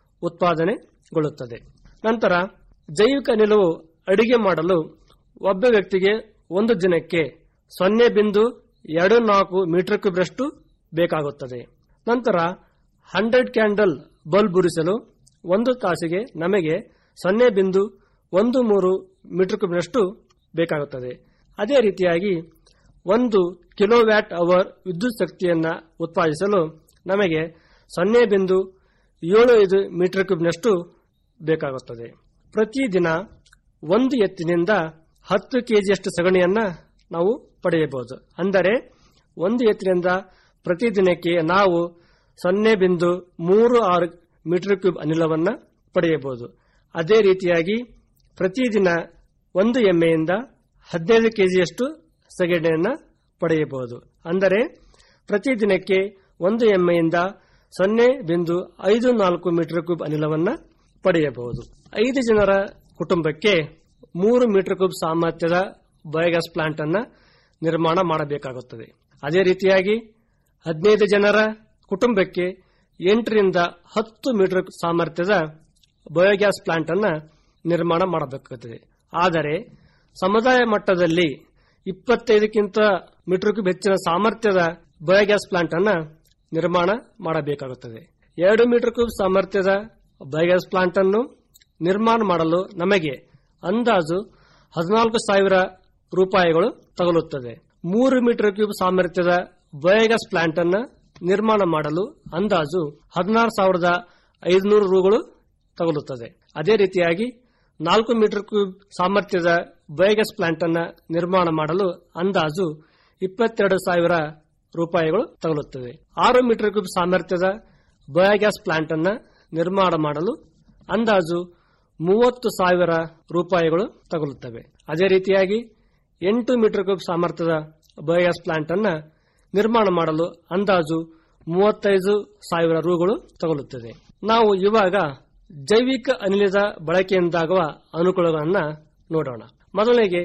Speaker 8: ಉತ್ಪಾದನೆಗೊಳ್ಳುತ್ತದೆ ನಂತರ ಜೈವಿಕ ಅನಿಲವು ಅಡಿಗೆ ಮಾಡಲು ಒಬ್ಬ ವ್ಯಕ್ತಿಗೆ ಒಂದು ದಿನಕ್ಕೆ ಸೊನ್ನೆ ಬಿಂದು ಎರಡು ನಾಲ್ಕು ಮೀಟರ್ ಕ್ಯೂಬ್ರಷ್ಟು ಬೇಕಾಗುತ್ತದೆ ನಂತರ ಹಂಡ್ರೆಡ್ ಕ್ಯಾಂಡಲ್ ಬಲ್ಬ್ ಉರಿಸಲು ಒಂದು ತಾಸಿಗೆ ನಮಗೆ ಸೊನ್ನೆ ಬಿಂದು ಒಂದು ಮೂರು ಮೀಟರ್ ಕ್ಯೂಬ್ನಷ್ಟು ಬೇಕಾಗುತ್ತದೆ ಅದೇ ರೀತಿಯಾಗಿ ಒಂದು ಕಿಲೋವ್ಯಾಟ್ ಅವರ್ ವಿದ್ಯುತ್ ಶಕ್ತಿಯನ್ನ ಉತ್ಪಾದಿಸಲು ನಮಗೆ ಸೊನ್ನೆ ಬಿಂದು ಏಳು ಐದು ಮೀಟರ್ ಕ್ಯೂಬ್ನಷ್ಟು ಬೇಕಾಗುತ್ತದೆ ಪ್ರತಿದಿನ ಒಂದು ಎತ್ತಿನಿಂದ ಹತ್ತು ಕೆಜಿಯಷ್ಟು ಸಗಣಿಯನ್ನ ನಾವು ಪಡೆಯಬಹುದು ಅಂದರೆ ಒಂದು ಎತ್ತಿನಿಂದ ಪ್ರತಿದಿನಕ್ಕೆ ನಾವು ಸೊನ್ನೆ ಬಿಂದು ಮೂರು ಆರು ಮೀಟರ್ ಕ್ಯೂಬ್ ಅನಿಲವನ್ನ ಪಡೆಯಬಹುದು ಅದೇ ರೀತಿಯಾಗಿ ಪ್ರತಿದಿನ ಒಂದು ಎಮ್ಮೆಯಿಂದ ಹದಿನೈದು ಕೆಜಿಯಷ್ಟು ಸಗಣಿಯನ್ನ ಪಡೆಯಬಹುದು ಅಂದರೆ ಪ್ರತಿದಿನಕ್ಕೆ ಒಂದು ಎಮ್ಮೆಯಿಂದ ಸೊನ್ನೆ ಬಿಂದು ಐದು ನಾಲ್ಕು ಮೀಟರ್ ಕ್ಯೂಬ್ ಅನಿಲವನ್ನ ಪಡೆಯಬಹುದು ಐದು ಜನರ ಕುಟುಂಬಕ್ಕೆ ಮೂರು ಮೀಟರ್ ಕ್ಯೂಬ್ ಸಾಮರ್ಥ್ಯದ ಬಯೋಗ್ಯಾಸ್ ಪ್ಲಾಂಟ್ ಅನ್ನ ನಿರ್ಮಾಣ ಮಾಡಬೇಕಾಗುತ್ತದೆ ಅದೇ ರೀತಿಯಾಗಿ ಹದಿನೈದು ಜನರ ಕುಟುಂಬಕ್ಕೆ ಎಂಟರಿಂದ ಹತ್ತು ಮೀಟರ್ ಸಾಮರ್ಥ್ಯದ ಬಯೋಗ್ಯಾಸ್ ಪ್ಲಾಂಟ್ ಅನ್ನ ನಿರ್ಮಾಣ ಮಾಡಬೇಕಾಗುತ್ತದೆ ಆದರೆ ಸಮುದಾಯ ಮಟ್ಟದಲ್ಲಿ ಇಪ್ಪತ್ತೈದಕ್ಕಿಂತ ಮೀಟರ್ ಕ್ಯೂಬ್ ಹೆಚ್ಚಿನ ಸಾಮರ್ಥ್ಯದ ಬಯೋಗ್ಯಾಸ್ ಪ್ಲಾಂಟ್ ಅನ್ನ ನಿರ್ಮಾಣ ಮಾಡಬೇಕಾಗುತ್ತದೆ ಎರಡು ಮೀಟರ್ ಕ್ಯೂಬ್ ಸಾಮರ್ಥ್ಯದ ಬಯೋಗ್ಯಾಸ್ ಪ್ಲಾಂಟ್ ಅನ್ನು ನಿರ್ಮಾಣ ಮಾಡಲು ನಮಗೆ ಅಂದಾಜು ಹದಿನಾಲ್ಕು ಸಾವಿರ ರೂಪಾಯಿಗಳು ತಗಲುತ್ತದೆ ಮೂರು ಮೀಟರ್ ಕ್ಯೂಬ್ ಸಾಮರ್ಥ್ಯದ ಬಯೋಗ್ಯಾಸ್ ಪ್ಲಾಂಟ್ ಅನ್ನ ನಿರ್ಮಾಣ ಮಾಡಲು ಅಂದಾಜು ಹದಿನಾರು ಸಾವಿರದ ಐದುನೂರು ರೂಗಳು ತಗಲುತ್ತದೆ ಅದೇ ರೀತಿಯಾಗಿ ನಾಲ್ಕು ಮೀಟರ್ ಕ್ಯೂಬ್ ಸಾಮರ್ಥ್ಯದ ಬಯೋಗ್ಯಾಸ್ ಪ್ಲಾಂಟ್ ಅನ್ನ ನಿರ್ಮಾಣ ಮಾಡಲು ಅಂದಾಜು ಇಪ್ಪತ್ತೆರಡು ಸಾವಿರ ರೂಪಾಯಿಗಳು ತಗಲುತ್ತದೆ ಆರು ಮೀಟರ್ ಕ್ಯೂಬ್ ಸಾಮರ್ಥ್ಯದ ಬಯೋಗ್ಯಾಸ್ ಪ್ಲಾಂಟ್ ಅನ್ನ ನಿರ್ಮಾಣ ಮಾಡಲು ಅಂದಾಜು ಮೂವತ್ತು ಸಾವಿರ ರೂಪಾಯಿಗಳು ತಗಲುತ್ತವೆ ಅದೇ ರೀತಿಯಾಗಿ ಎಂಟು ಮೀಟರ್ ಕ್ಯೂಬ್ ಸಾಮರ್ಥ್ಯದ ಬಯೋಗ್ಯಾಸ್ ಪ್ಲಾಂಟ್ ಅನ್ನ ನಿರ್ಮಾಣ ಮಾಡಲು ಅಂದಾಜು ಮೂವತ್ತೈದು ಸಾವಿರ ರೂಗಳು ತಗಲುತ್ತದೆ ನಾವು ಇವಾಗ ಜೈವಿಕ ಅನಿಲದ ಬಳಕೆಯಿಂದಾಗುವ ಅನುಕೂಲಗಳನ್ನ ನೋಡೋಣ ಮೊದಲಿಗೆ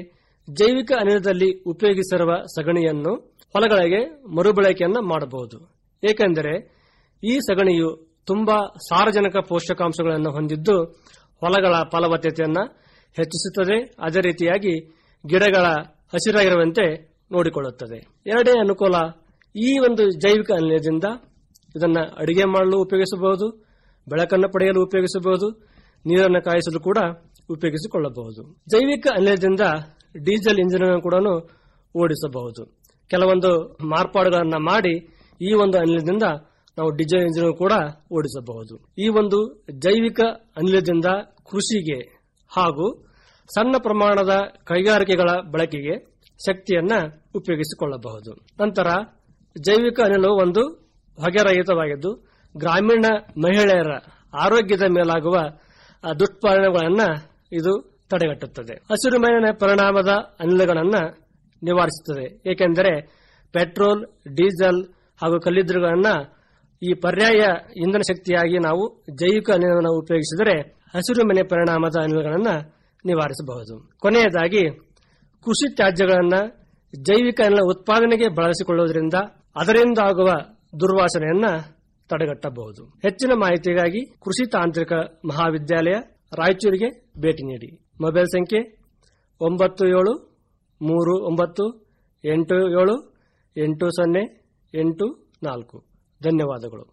Speaker 8: ಜೈವಿಕ ಅನಿಲದಲ್ಲಿ ಉಪಯೋಗಿಸಿರುವ ಸಗಣಿಯನ್ನು ಹೊಲಗಳಿಗೆ ಮರುಬಳಕೆಯನ್ನ ಮಾಡಬಹುದು ಏಕೆಂದರೆ ಈ ಸಗಣಿಯು ತುಂಬಾ ಸಾರಜನಕ ಪೋಷಕಾಂಶಗಳನ್ನು ಹೊಂದಿದ್ದು ಹೊಲಗಳ ಫಲವತ್ತತೆಯನ್ನ ಹೆಚ್ಚಿಸುತ್ತದೆ ಅದೇ ರೀತಿಯಾಗಿ ಗಿಡಗಳ ಹಸಿರಾಗಿರುವಂತೆ ನೋಡಿಕೊಳ್ಳುತ್ತದೆ ಎರಡನೇ ಅನುಕೂಲ ಈ ಒಂದು ಜೈವಿಕ ಅನಿಲದಿಂದ ಇದನ್ನ ಅಡಿಗೆ ಮಾಡಲು ಉಪಯೋಗಿಸಬಹುದು ಬೆಳಕನ್ನು ಪಡೆಯಲು ಉಪಯೋಗಿಸಬಹುದು ನೀರನ್ನು ಕಾಯಿಸಲು ಕೂಡ ಉಪಯೋಗಿಸಿಕೊಳ್ಳಬಹುದು ಜೈವಿಕ ಅನಿಲದಿಂದ ಡೀಸೆಲ್ ಇಂಜಿನ್ ಕೂಡ ಓಡಿಸಬಹುದು ಕೆಲವೊಂದು ಮಾರ್ಪಾಡುಗಳನ್ನ ಮಾಡಿ ಈ ಒಂದು ಅನಿಲದಿಂದ ನಾವು ಡೀಸೆಲ್ ಇಂಜಿನ್ ಕೂಡ ಓಡಿಸಬಹುದು ಈ ಒಂದು ಜೈವಿಕ ಅನಿಲದಿಂದ ಕೃಷಿಗೆ ಹಾಗೂ ಸಣ್ಣ ಪ್ರಮಾಣದ ಕೈಗಾರಿಕೆಗಳ ಬಳಕೆಗೆ ಶಕ್ತಿಯನ್ನ ಉಪಯೋಗಿಸಿಕೊಳ್ಳಬಹುದು ನಂತರ ಜೈವಿಕ ಅನಿಲವು ಒಂದು ಹೊಗೆರಹಿತವಾಗಿದ್ದು ಗ್ರಾಮೀಣ ಮಹಿಳೆಯರ ಆರೋಗ್ಯದ ಮೇಲಾಗುವ ಆ, ದುಷ್ಪರಿಣಾಮಗಳನ್ನ ಇದು ತಡೆಗಟ್ಟುತ್ತದೆ ಹಸಿರು ಮೈನ ಪರಿಣಾಮದ ಅನಿಲಗಳನ್ನ ನಿವಾರಿಸುತ್ತದೆ ಏಕೆಂದರೆ ಪೆಟ್ರೋಲ್ ಡೀಸೆಲ್ ಹಾಗೂ ಕಲ್ಲಿದ್ದಲುಗಳನ್ನ ಈ ಪರ್ಯಾಯ ಇಂಧನ ಶಕ್ತಿಯಾಗಿ ನಾವು ಜೈವಿಕ ಅನಿಲವನ್ನು ಉಪಯೋಗಿಸಿದರೆ ಹಸಿರು ಮನೆ ಪರಿಣಾಮದ ಅನಿಲಗಳನ್ನ ನಿವಾರಿಸಬಹುದು ಕೊನೆಯದಾಗಿ ಕೃಷಿ ತ್ಯಾಜ್ಯಗಳನ್ನ ಜೈವಿಕ ಅನಿಲ ಉತ್ಪಾದನೆಗೆ ಬಳಸಿಕೊಳ್ಳುವುದರಿಂದ ಅದರಿಂದ ಆಗುವ ದುರ್ವಾಸನೆಯನ್ನ ತಡೆಗಟ್ಟಬಹುದು ಹೆಚ್ಚಿನ ಮಾಹಿತಿಗಾಗಿ ಕೃಷಿ ತಾಂತ್ರಿಕ ಮಹಾವಿದ್ಯಾಲಯ ರಾಯಚೂರಿಗೆ ಭೇಟಿ ನೀಡಿ ಮೊಬೈಲ್ ಸಂಖ್ಯೆ ಒಂಬತ್ತು ಏಳು ಮೂರು ಒಂಬತ್ತು ಎಂಟು ಏಳು ಎಂಟು ಸೊನ್ನೆ ಎಂಟು ನಾಲ್ಕು ಧನ್ಯವಾದಗಳು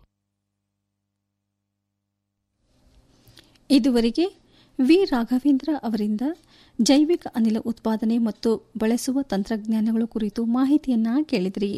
Speaker 2: ಇದುವರೆಗೆ ವಿ ರಾಘವೇಂದ್ರ ಅವರಿಂದ ಜೈವಿಕ ಅನಿಲ ಉತ್ಪಾದನೆ ಮತ್ತು ಬಳಸುವ ತಂತ್ರಜ್ಞಾನಗಳು ಕುರಿತು ಮಾಹಿತಿಯನ್ನ ಕೇಳಿದ್ರಿ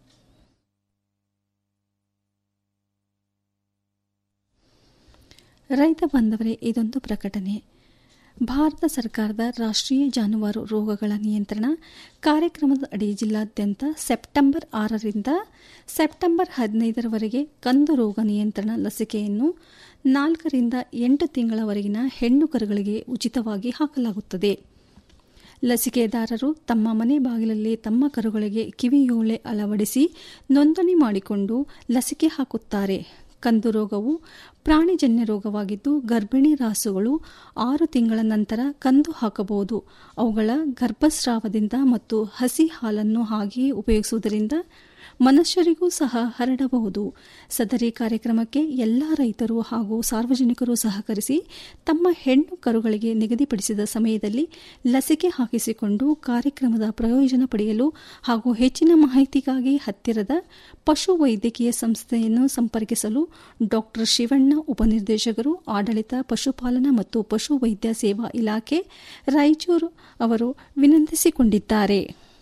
Speaker 2: ರೈತ ಬಾಂಧವರೇ ಇದೊಂದು ಪ್ರಕಟಣೆ ಭಾರತ ಸರ್ಕಾರದ ರಾಷ್ಟ್ರೀಯ ಜಾನುವಾರು ರೋಗಗಳ ನಿಯಂತ್ರಣ ಕಾರ್ಯಕ್ರಮದ ಅಡಿ ಜಿಲ್ಲಾದ್ಯಂತ ಸೆಪ್ಟೆಂಬರ್ ಆರರಿಂದ ಸೆಪ್ಟೆಂಬರ್ ಹದಿನೈದರವರೆಗೆ ಕಂದು ರೋಗ ನಿಯಂತ್ರಣ ಲಸಿಕೆಯನ್ನು ನಾಲ್ಕರಿಂದ ಎಂಟು ತಿಂಗಳವರೆಗಿನ ಹೆಣ್ಣು ಕರುಗಳಿಗೆ ಉಚಿತವಾಗಿ ಹಾಕಲಾಗುತ್ತದೆ ಲಸಿಕೆದಾರರು ತಮ್ಮ ಮನೆ ಬಾಗಿಲಲ್ಲಿ ತಮ್ಮ ಕರುಗಳಿಗೆ ಕಿವಿಯೋಳೆ ಅಳವಡಿಸಿ ನೋಂದಣಿ ಮಾಡಿಕೊಂಡು ಲಸಿಕೆ ಹಾಕುತ್ತಾರೆ ಕಂದು ರೋಗವು ಪ್ರಾಣಿಜನ್ಯ ರೋಗವಾಗಿದ್ದು ಗರ್ಭಿಣಿ ರಾಸುಗಳು ಆರು ತಿಂಗಳ ನಂತರ ಕಂದು ಹಾಕಬಹುದು ಅವುಗಳ ಗರ್ಭಸ್ರಾವದಿಂದ ಮತ್ತು ಹಸಿ ಹಾಲನ್ನು ಹಾಗೆಯೇ ಉಪಯೋಗಿಸುವುದರಿಂದ ಮನುಷ್ಯರಿಗೂ ಸಹ ಹರಡಬಹುದು ಸದರಿ ಕಾರ್ಯಕ್ರಮಕ್ಕೆ ಎಲ್ಲಾ ರೈತರು ಹಾಗೂ ಸಾರ್ವಜನಿಕರು ಸಹಕರಿಸಿ ತಮ್ಮ ಹೆಣ್ಣು ಕರುಗಳಿಗೆ ನಿಗದಿಪಡಿಸಿದ ಸಮಯದಲ್ಲಿ ಲಸಿಕೆ ಹಾಕಿಸಿಕೊಂಡು ಕಾರ್ಯಕ್ರಮದ ಪ್ರಯೋಜನ ಪಡೆಯಲು ಹಾಗೂ ಹೆಚ್ಚಿನ ಮಾಹಿತಿಗಾಗಿ ಹತ್ತಿರದ ಪಶು ವೈದ್ಯಕೀಯ ಸಂಸ್ಥೆಯನ್ನು ಸಂಪರ್ಕಿಸಲು ಡಾ ಶಿವಣ್ಣ ಉಪನಿರ್ದೇಶಕರು ಆಡಳಿತ ಪಶುಪಾಲನಾ ಮತ್ತು ಪಶು ವೈದ್ಯ ಸೇವಾ ಇಲಾಖೆ ರಾಯಚೂರು ಅವರು ವಿನಂತಿಸಿಕೊಂಡಿದ್ದಾರೆ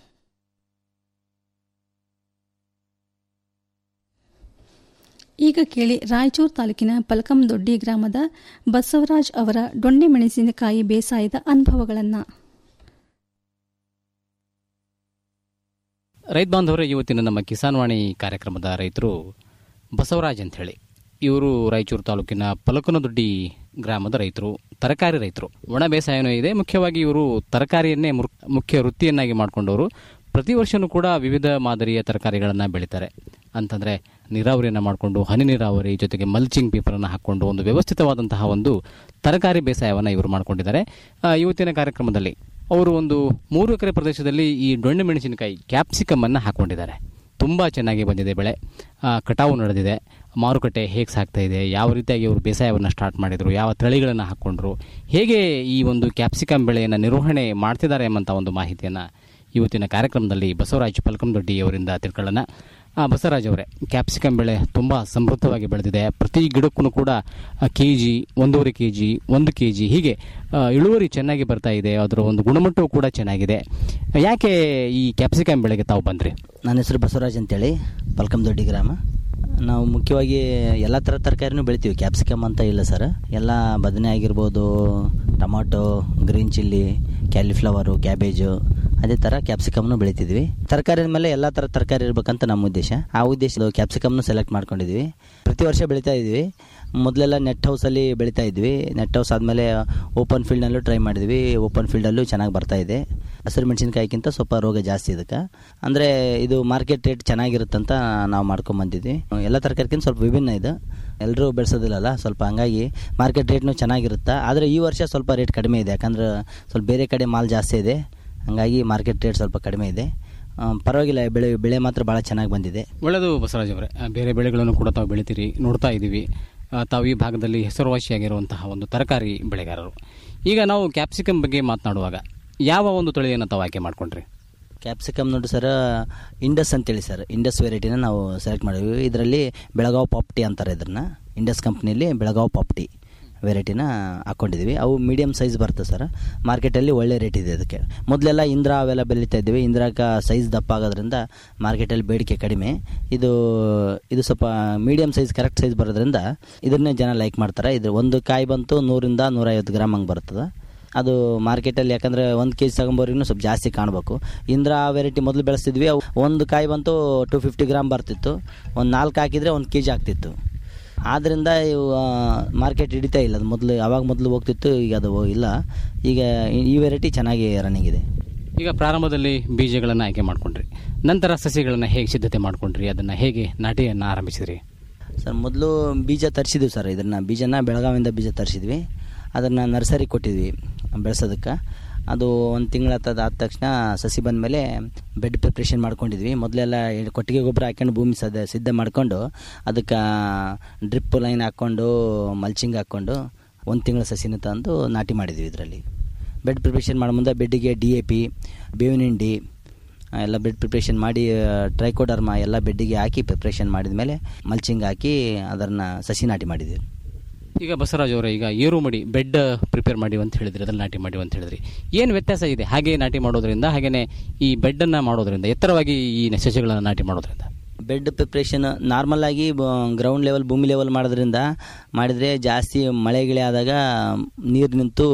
Speaker 2: ಈಗ ಕೇಳಿ ರಾಯಚೂರು ತಾಲೂಕಿನ ಪಲಕಂದೊಡ್ಡಿ ಗ್ರಾಮದ ಬಸವರಾಜ್ ಅವರ ದೊಣ್ಣೆ ಮೆಣಸಿನಕಾಯಿ ಬೇಸಾಯದ ಅನುಭವಗಳನ್ನು
Speaker 9: ರೈತ ಬಾಂಧವರೇ ಇವತ್ತಿನ ನಮ್ಮ ಕಿಸಾನ್ ವಾಣಿ ಕಾರ್ಯಕ್ರಮದ ರೈತರು ಬಸವರಾಜ್ ಅಂತ ಹೇಳಿ ಇವರು ರಾಯಚೂರು ತಾಲೂಕಿನ ಪಲಕನದೊಡ್ಡಿ ಗ್ರಾಮದ ರೈತರು ತರಕಾರಿ ರೈತರು ಒಣ ಬೇಸಾಯನೂ ಇದೆ ಮುಖ್ಯವಾಗಿ ಇವರು ತರಕಾರಿಯನ್ನೇ ಮುರ್- ಮುಖ್ಯ ವೃತ್ತಿಯನ್ನಾಗಿ ಮಾಡಿಕೊಂಡವರು ಪ್ರತಿ ವರ್ಷವೂ ಕೂಡ ವಿವಿಧ ಮಾದರಿಯ ತರಕಾರಿಗಳನ್ನು ಬೆಳೀತಾರೆ ಅಂತಂದರೆ ನೀರಾವರಿಯನ್ನು ಮಾಡಿಕೊಂಡು ಹನಿ ನೀರಾವರಿ ಜೊತೆಗೆ ಮಲ್ಚಿಂಗ್ ಪೇಪರನ್ನು ಹಾಕ್ಕೊಂಡು ಒಂದು ವ್ಯವಸ್ಥಿತವಾದಂತಹ ಒಂದು ತರಕಾರಿ ಬೇಸಾಯವನ್ನು ಇವರು ಮಾಡಿಕೊಂಡಿದ್ದಾರೆ ಆ, ಇವತ್ತಿನ ಕಾರ್ಯಕ್ರಮದಲ್ಲಿ ಅವರು ಒಂದು ಮೂರು ಎಕರೆ ಪ್ರದೇಶದಲ್ಲಿ ಈ ದೊಣ್ಣೆ ಮೆಣಸಿನಕಾಯಿ ಕ್ಯಾಪ್ಸಿಕಮ್ ಅನ್ನು ಹಾಕೊಂಡಿದ್ದಾರೆ ತುಂಬ ಚೆನ್ನಾಗಿ ಬಂದಿದೆ ಬೆಳೆ ಆ, ಕಟಾವು ನಡೆದಿದೆ ಮಾರುಕಟ್ಟೆ ಹೇಗೆ ಸಾಗ್ತಾ ಇದೆ ಯಾವ ರೀತಿಯಾಗಿ ಅವರು ಬೇಸಾಯವನ್ನು ಸ್ಟಾರ್ಟ್ ಮಾಡಿದರು ಯಾವ ತಳಿಗಳನ್ನು ಹಾಕ್ಕೊಂಡ್ರು ಹೇಗೆ ಈ ಒಂದು ಕ್ಯಾಪ್ಸಿಕಮ್ ಬೆಳೆಯನ್ನು ನಿರ್ವಹಣೆ ಮಾಡ್ತಿದ್ದಾರೆ ಎಂಬಂಥ ಒಂದು ಮಾಹಿತಿಯನ್ನು ಇವತ್ತಿನ ಕಾರ್ಯಕ್ರಮದಲ್ಲಿ ಬಸವರಾಜ್ ಪಲ್ಕಂದೊಡ್ಡಿ ಅವರಿಂದ ತಿಳ್ಕೊಳ್ಳೋಣ ಆ, ಬಸವರಾಜ್ ಅವರೇ ಕ್ಯಾಪ್ಸಿಕಮ್ ಬೆಳೆ ತುಂಬ ಸಮೃದ್ಧವಾಗಿ ಬೆಳೆದಿದೆ ಪ್ರತಿ ಗಿಡಕ್ಕೂ ಕೂಡ ಕೆ ಜಿ ಒಂದೂವರೆ ಕೆ ಜಿ ಒಂದು ಕೆ ಜಿ ಹೀಗೆ ಆ, ಇಳುವರಿ ಚೆನ್ನಾಗಿ ಬರ್ತಾ ಇದೆ ಅದರ ಒಂದು ಗುಣಮಟ್ಟವೂ ಕೂಡ ಚೆನ್ನಾಗಿದೆ ಯಾಕೆ ಈ ಕ್ಯಾಪ್ಸಿಕಮ್ ಬೆಳೆಗೆ ತಾವು ಬಂದ್ರಿ
Speaker 10: ನನ್ನ ಹೆಸರು ಬಸವರಾಜ್ ಅಂತೇಳಿ ಪಲ್ಕಂದೊಡ್ಡಿ ಗ್ರಾಮ ನಾವು ಮುಖ್ಯವಾಗಿ ಎಲ್ಲ ಥರ ತರಕಾರಿನೂ ಬೆಳಿತೀವಿ ಕ್ಯಾಪ್ಸಿಕಮ್ ಅಂತ ಇಲ್ಲ ಸರ್ ಎಲ್ಲ ಬದನೆ ಆಗಿರ್ಬೋದು tomato green chilli cauliflower cabbage ಅದೇ ಥರ ಕ್ಯಾಪ್ಸಿಕಮ್ನು ಬೆಳಿತಿದ್ವಿ ತರಕಾರಿ ಮೇಲೆ ಎಲ್ಲ ಥರ ತರಕಾರಿ ಇರ್ಬೇಕಂತ ನಮ್ಮ ಉದ್ದೇಶ ಆ ಉದ್ದೇಶದ ಕ್ಯಾಪ್ಸಿಕಮ್ನು ಸೆಲೆಕ್ಟ್ ಮಾಡ್ಕೊಂಡಿದ್ವಿ ಪ್ರತಿ ವರ್ಷ ಬೆಳಿತಾ ಇದ್ವಿ ಮೊದಲೆಲ್ಲ ನೆಟ್ ಹೌಸಲ್ಲಿ ಬೆಳಿತಾ ಇದ್ವಿ ನೆಟ್ ಹೌಸ್ ಆದಮೇಲೆ ಓಪನ್ ಫೀಲ್ಡ್ನಲ್ಲೂ ಟ್ರೈ ಮಾಡಿದ್ವಿ ಓಪನ್ ಫೀಲ್ಡಲ್ಲೂ ಚೆನ್ನಾಗಿ ಬರ್ತಾ ಇದೆ ಹಸಿರು ಮೆಣಸಿನ್ಕಾಯಿಗಿಂತ ಸ್ವಲ್ಪ ರೋಗ ಜಾಸ್ತಿ ಇದಕ್ಕೆ ಅಂದರೆ ಇದು ಮಾರ್ಕೆಟ್ ರೇಟ್ ಚೆನ್ನಾಗಿರುತ್ತಂತ ನಾವು ಮಾಡ್ಕೊಂಬಂದಿದ್ವಿ ಎಲ್ಲ ತರಕಾರಿಗಿಂತ ಸ್ವಲ್ಪ ವಿಭಿನ್ನ ಇದು ಎಲ್ಲರೂ ಬೆಳೆಸೋದಿಲ್ಲಲ್ಲ ಸ್ವಲ್ಪ ಹಂಗಾಗಿ ಮಾರ್ಕೆಟ್ ರೇಟ್ನು ಚೆನ್ನಾಗಿರುತ್ತೆ ಆದರೆ ಈ ವರ್ಷ ಸ್ವಲ್ಪ ರೇಟ್ ಕಡಿಮೆ ಇದೆ ಯಾಕಂದ್ರೆ ಸ್ವಲ್ಪ ಬೇರೆ ಕಡೆ ಮಾಲ್ ಜಾಸ್ತಿ ಇದೆ ಹಾಗಾಗಿ ಮಾರ್ಕೆಟ್ ರೇಟ್ ಸ್ವಲ್ಪ ಕಡಿಮೆ ಇದೆ ಆ, ಪರವಾಗಿಲ್ಲ ಬೆಳೆ ಬೆಳೆ ಮಾತ್ರ ಭಾಳ ಚೆನ್ನಾಗಿ ಬಂದಿದೆ
Speaker 9: ಒಳ್ಳೆಯದು ಬಸವರಾಜ್ ಅವರೇ ಆ, ಬೇರೆ ಬೆಳೆಗಳನ್ನು ಕೂಡ ತಾವು ಬೆಳಿತೀರಿ ನೋಡ್ತಾ ಇದ್ದೀವಿ ಆ, ತಾವು ಈ ಭಾಗದಲ್ಲಿ ಹೆಸರುವಾಸಿಯಾಗಿರುವಂತಹ ಒಂದು ತರಕಾರಿ ಬೆಳೆಗಾರರು ಈಗ ನಾವು ಕ್ಯಾಪ್ಸಿಕಮ್ ಬಗ್ಗೆ ಮಾತನಾಡುವಾಗ ಯಾವ ಒಂದು ತಳಿಯನ್ನು ತಾವು ಆಯ್ಕೆ ಮಾಡ್ಕೊಂಡ್ರಿ
Speaker 10: ಕ್ಯಾಪ್ಸಿಕಮ್ ನೋಡಿ ಸರ್ ಇಂಡಸ್ ಅಂತೇಳಿ ಸರ್ ಇಂಡಸ್ ವೆರೈಟಿನ ನಾವು ಸೆಲೆಕ್ಟ್ ಮಾಡಿದ್ವಿ ಇದರಲ್ಲಿ ಬೆಳಗಾವ್ ಪಾಪ್ಟಿ ಅಂತಾರೆ ಇದನ್ನು ಇಂಡಸ್ ಕಂಪ್ನಿಯಲ್ಲಿ ಬೆಳಗಾವ್ ಪಾಪ್ಟಿ ವೆರೈಟಿನ ಹಾಕ್ಕೊಂಡಿದ್ವಿ ಅವು ಮೀಡಿಯಮ್ ಸೈಜ್ ಬರ್ತದೆ ಸರ್ ಮಾರ್ಕೆಟಲ್ಲಿ ಒಳ್ಳೆ ರೇಟ್ ಇದೆ ಅದಕ್ಕೆ ಮೊದಲೆಲ್ಲ ಇಂದ್ರ ಅವೆಲ್ಲ ಬೆಳೀತಾ ಇದ್ವಿ ಇಂದ್ರಾಕ ಸೈಜ್ ದಪ್ಪ ಆಗೋದ್ರಿಂದ ಮಾರ್ಕೆಟಲ್ಲಿ ಬೇಡಿಕೆ ಕಡಿಮೆ ಇದು ಇದು ಸ್ವಲ್ಪ ಮೀಡಿಯಮ್ ಸೈಜ್ ಕರೆಕ್ಟ್ ಸೈಜ್ ಬರೋದ್ರಿಂದ ಇದನ್ನೇ ಜನ ಲೈಕ್ ಮಾಡ್ತಾರೆ ಇದು ಒಂದು ಕಾಯಿ ಬಂತು ನೂರಿಂದ ನೂರೈವತ್ತು ಗ್ರಾಮ್ ಹಂಗೆ ಬರ್ತದೆ ಅದು ಮಾರ್ಕೆಟಲ್ಲಿ ಯಾಕಂದರೆ ಒಂದು ಕೆ ಜಿ ತಗೊಂಬೋರಿಗೂ ಸ್ವಲ್ಪ ಜಾಸ್ತಿ ಕಾಣಬೇಕು ಇಂದ್ರ ವೆರೈಟಿ ಮೊದಲು ಬೆಳೆಸ್ತಿದ್ವಿ ಅವು ಒಂದು ಕಾಯಿ ಬಂತು ಟು ಫಿಫ್ಟಿ ಗ್ರಾಮ್ ಬರ್ತಿತ್ತು ಒಂದು ನಾಲ್ಕು ಹಾಕಿದರೆ ಒಂದು ಕೆ ಜಿ ಆಗ್ತಿತ್ತು ಆದ್ದರಿಂದ ಇವು ಮಾರ್ಕೆಟ್ ಹಿಡಿತಾ ಇಲ್ಲ ಅದು ಮೊದಲು ಅವಾಗ ಮೊದಲು ಹೋಗ್ತಿತ್ತು ಈಗ ಅದು ಇಲ್ಲ ಈಗ ಈ- ಈ ವೆರೈಟಿ ಚೆನ್ನಾಗಿ ರನ್ನಿಂಗ್ ಇದೆ
Speaker 9: ಈಗ ಪ್ರಾರಂಭದಲ್ಲಿ ಬೀಜಗಳನ್ನು ಆಯ್ಕೆ ಮಾಡ್ಕೊಂಡ್ರಿ ನಂತರ ಸಸಿಗಳನ್ನು ಹೇಗೆ ಸಿದ್ಧತೆ ಮಾಡ್ಕೊಂಡ್ರಿ ಅದನ್ನು ಹೇಗೆ ನಾಟಿಯನ್ನು ಆರಂಭಿಸಿದ್ರಿ
Speaker 10: ಸರ್ ಮೊದಲು ಬೀಜ ತರಿಸಿದ್ವಿ ಸರ್ ಇದನ್ನು ಬೀಜನ ಬೆಳಗಾವಿಂದ ಬೀಜ ತರಿಸಿದ್ವಿ ಅದನ್ನು ನರ್ಸರಿ ಕೊಟ್ಟಿದ್ವಿ ಬೆಳೆಸೋದಕ್ಕೆ ಅದು ಒಂದು ತಿಂಗಳ ಆದ ತಕ್ಷಣ ಸಸಿ ಬಂದ ಮೇಲೆ ಬೆಡ್ ಪ್ರಿಪ್ರೇಷನ್ ಮಾಡ್ಕೊಂಡಿದ್ವಿ ಮೊದಲೆಲ್ಲ ಎ- ಕೊಟ್ಟಿಗೆ ಗೊಬ್ಬರ ಹಾಕ್ಕೊಂಡು ಭೂಮಿ ಸದ ಸಿದ್ಧ ಮಾಡ್ಕೊಂಡು ಅದಕ್ಕೆ ಡ್ರಿಪ್ ಲೈನ್ ಹಾಕ್ಕೊಂಡು ಮಲ್ಚಿಂಗ್ ಹಾಕ್ಕೊಂಡು ಒಂದು ತಿಂಗಳ ಸಸಿನ ತಂದು ನಾಟಿ ಮಾಡಿದ್ವಿ ಇದರಲ್ಲಿ ಬೆಡ್ ಪ್ರಿಪ್ರೇಷನ್ ಮಾಡೋ ಮುಂದೆ ಬೆಡ್ಡಿಗೆ ಡಿ ಎ ಪಿ ಬೇವಿನ ಹಿಂಡಿ ಎಲ್ಲ ಬೆಡ್ ಪ್ರಿಪ್ರೇಷನ್ ಮಾಡಿ ಟ್ರೈಕೋಡರ್ಮ ಎಲ್ಲ ಬೆಡ್ಡಿಗೆ ಹಾಕಿ ಪ್ರಿಪ್ರೇಷನ್ ಮಾಡಿದ ಮೇಲೆ ಮಲ್ಚಿಂಗ್ ಹಾಕಿ ಅದನ್ನು ಸಸಿ ನಾಟಿ ಮಾಡಿದ್ವಿ
Speaker 9: ಈಗ ಬಸವರಾಜ್ ಅವರೇ ಈಗ ಏರು ಮಡಿ ಬೆಡ್ ಪ್ರಿಪೇರ್ ಮಾಡಿ ಅಂತ ಹೇಳಿದ್ರಿ ಅದ್ರಲ್ಲಿ ನಾಟಿ ಮಾಡಿ ಅಂತ ಹೇಳಿದ್ರಿ ಏನು ವ್ಯತ್ಯಾಸ ಇದೆ ಹಾಗೆ ನಾಟಿ ಮಾಡೋದ್ರಿಂದ ಹಾಗೇನೆ ಈ ಬೆಡ್ಡನ್ನು ಮಾಡೋದ್ರಿಂದ ಎತ್ತರವಾಗಿ ಈ ಸಸ್ಯಗಳನ್ನು ನಾಟಿ ಮಾಡೋದ್ರಿಂದ
Speaker 10: ಬೆಡ್ ಪ್ರಿಪ್ರೇಷನ್ ನಾರ್ಮಲ್ ಆಗಿ ಗ್ರೌಂಡ್ ಲೆವೆಲ್ ಭೂಮಿ ಲೆವೆಲ್ ಮಾಡೋದ್ರಿಂದ ಮಾಡಿದರೆ ಜಾಸ್ತಿ ಮಳೆ ಗಿಳೆ ಆದಾಗ ನೀರು ನಿಂತು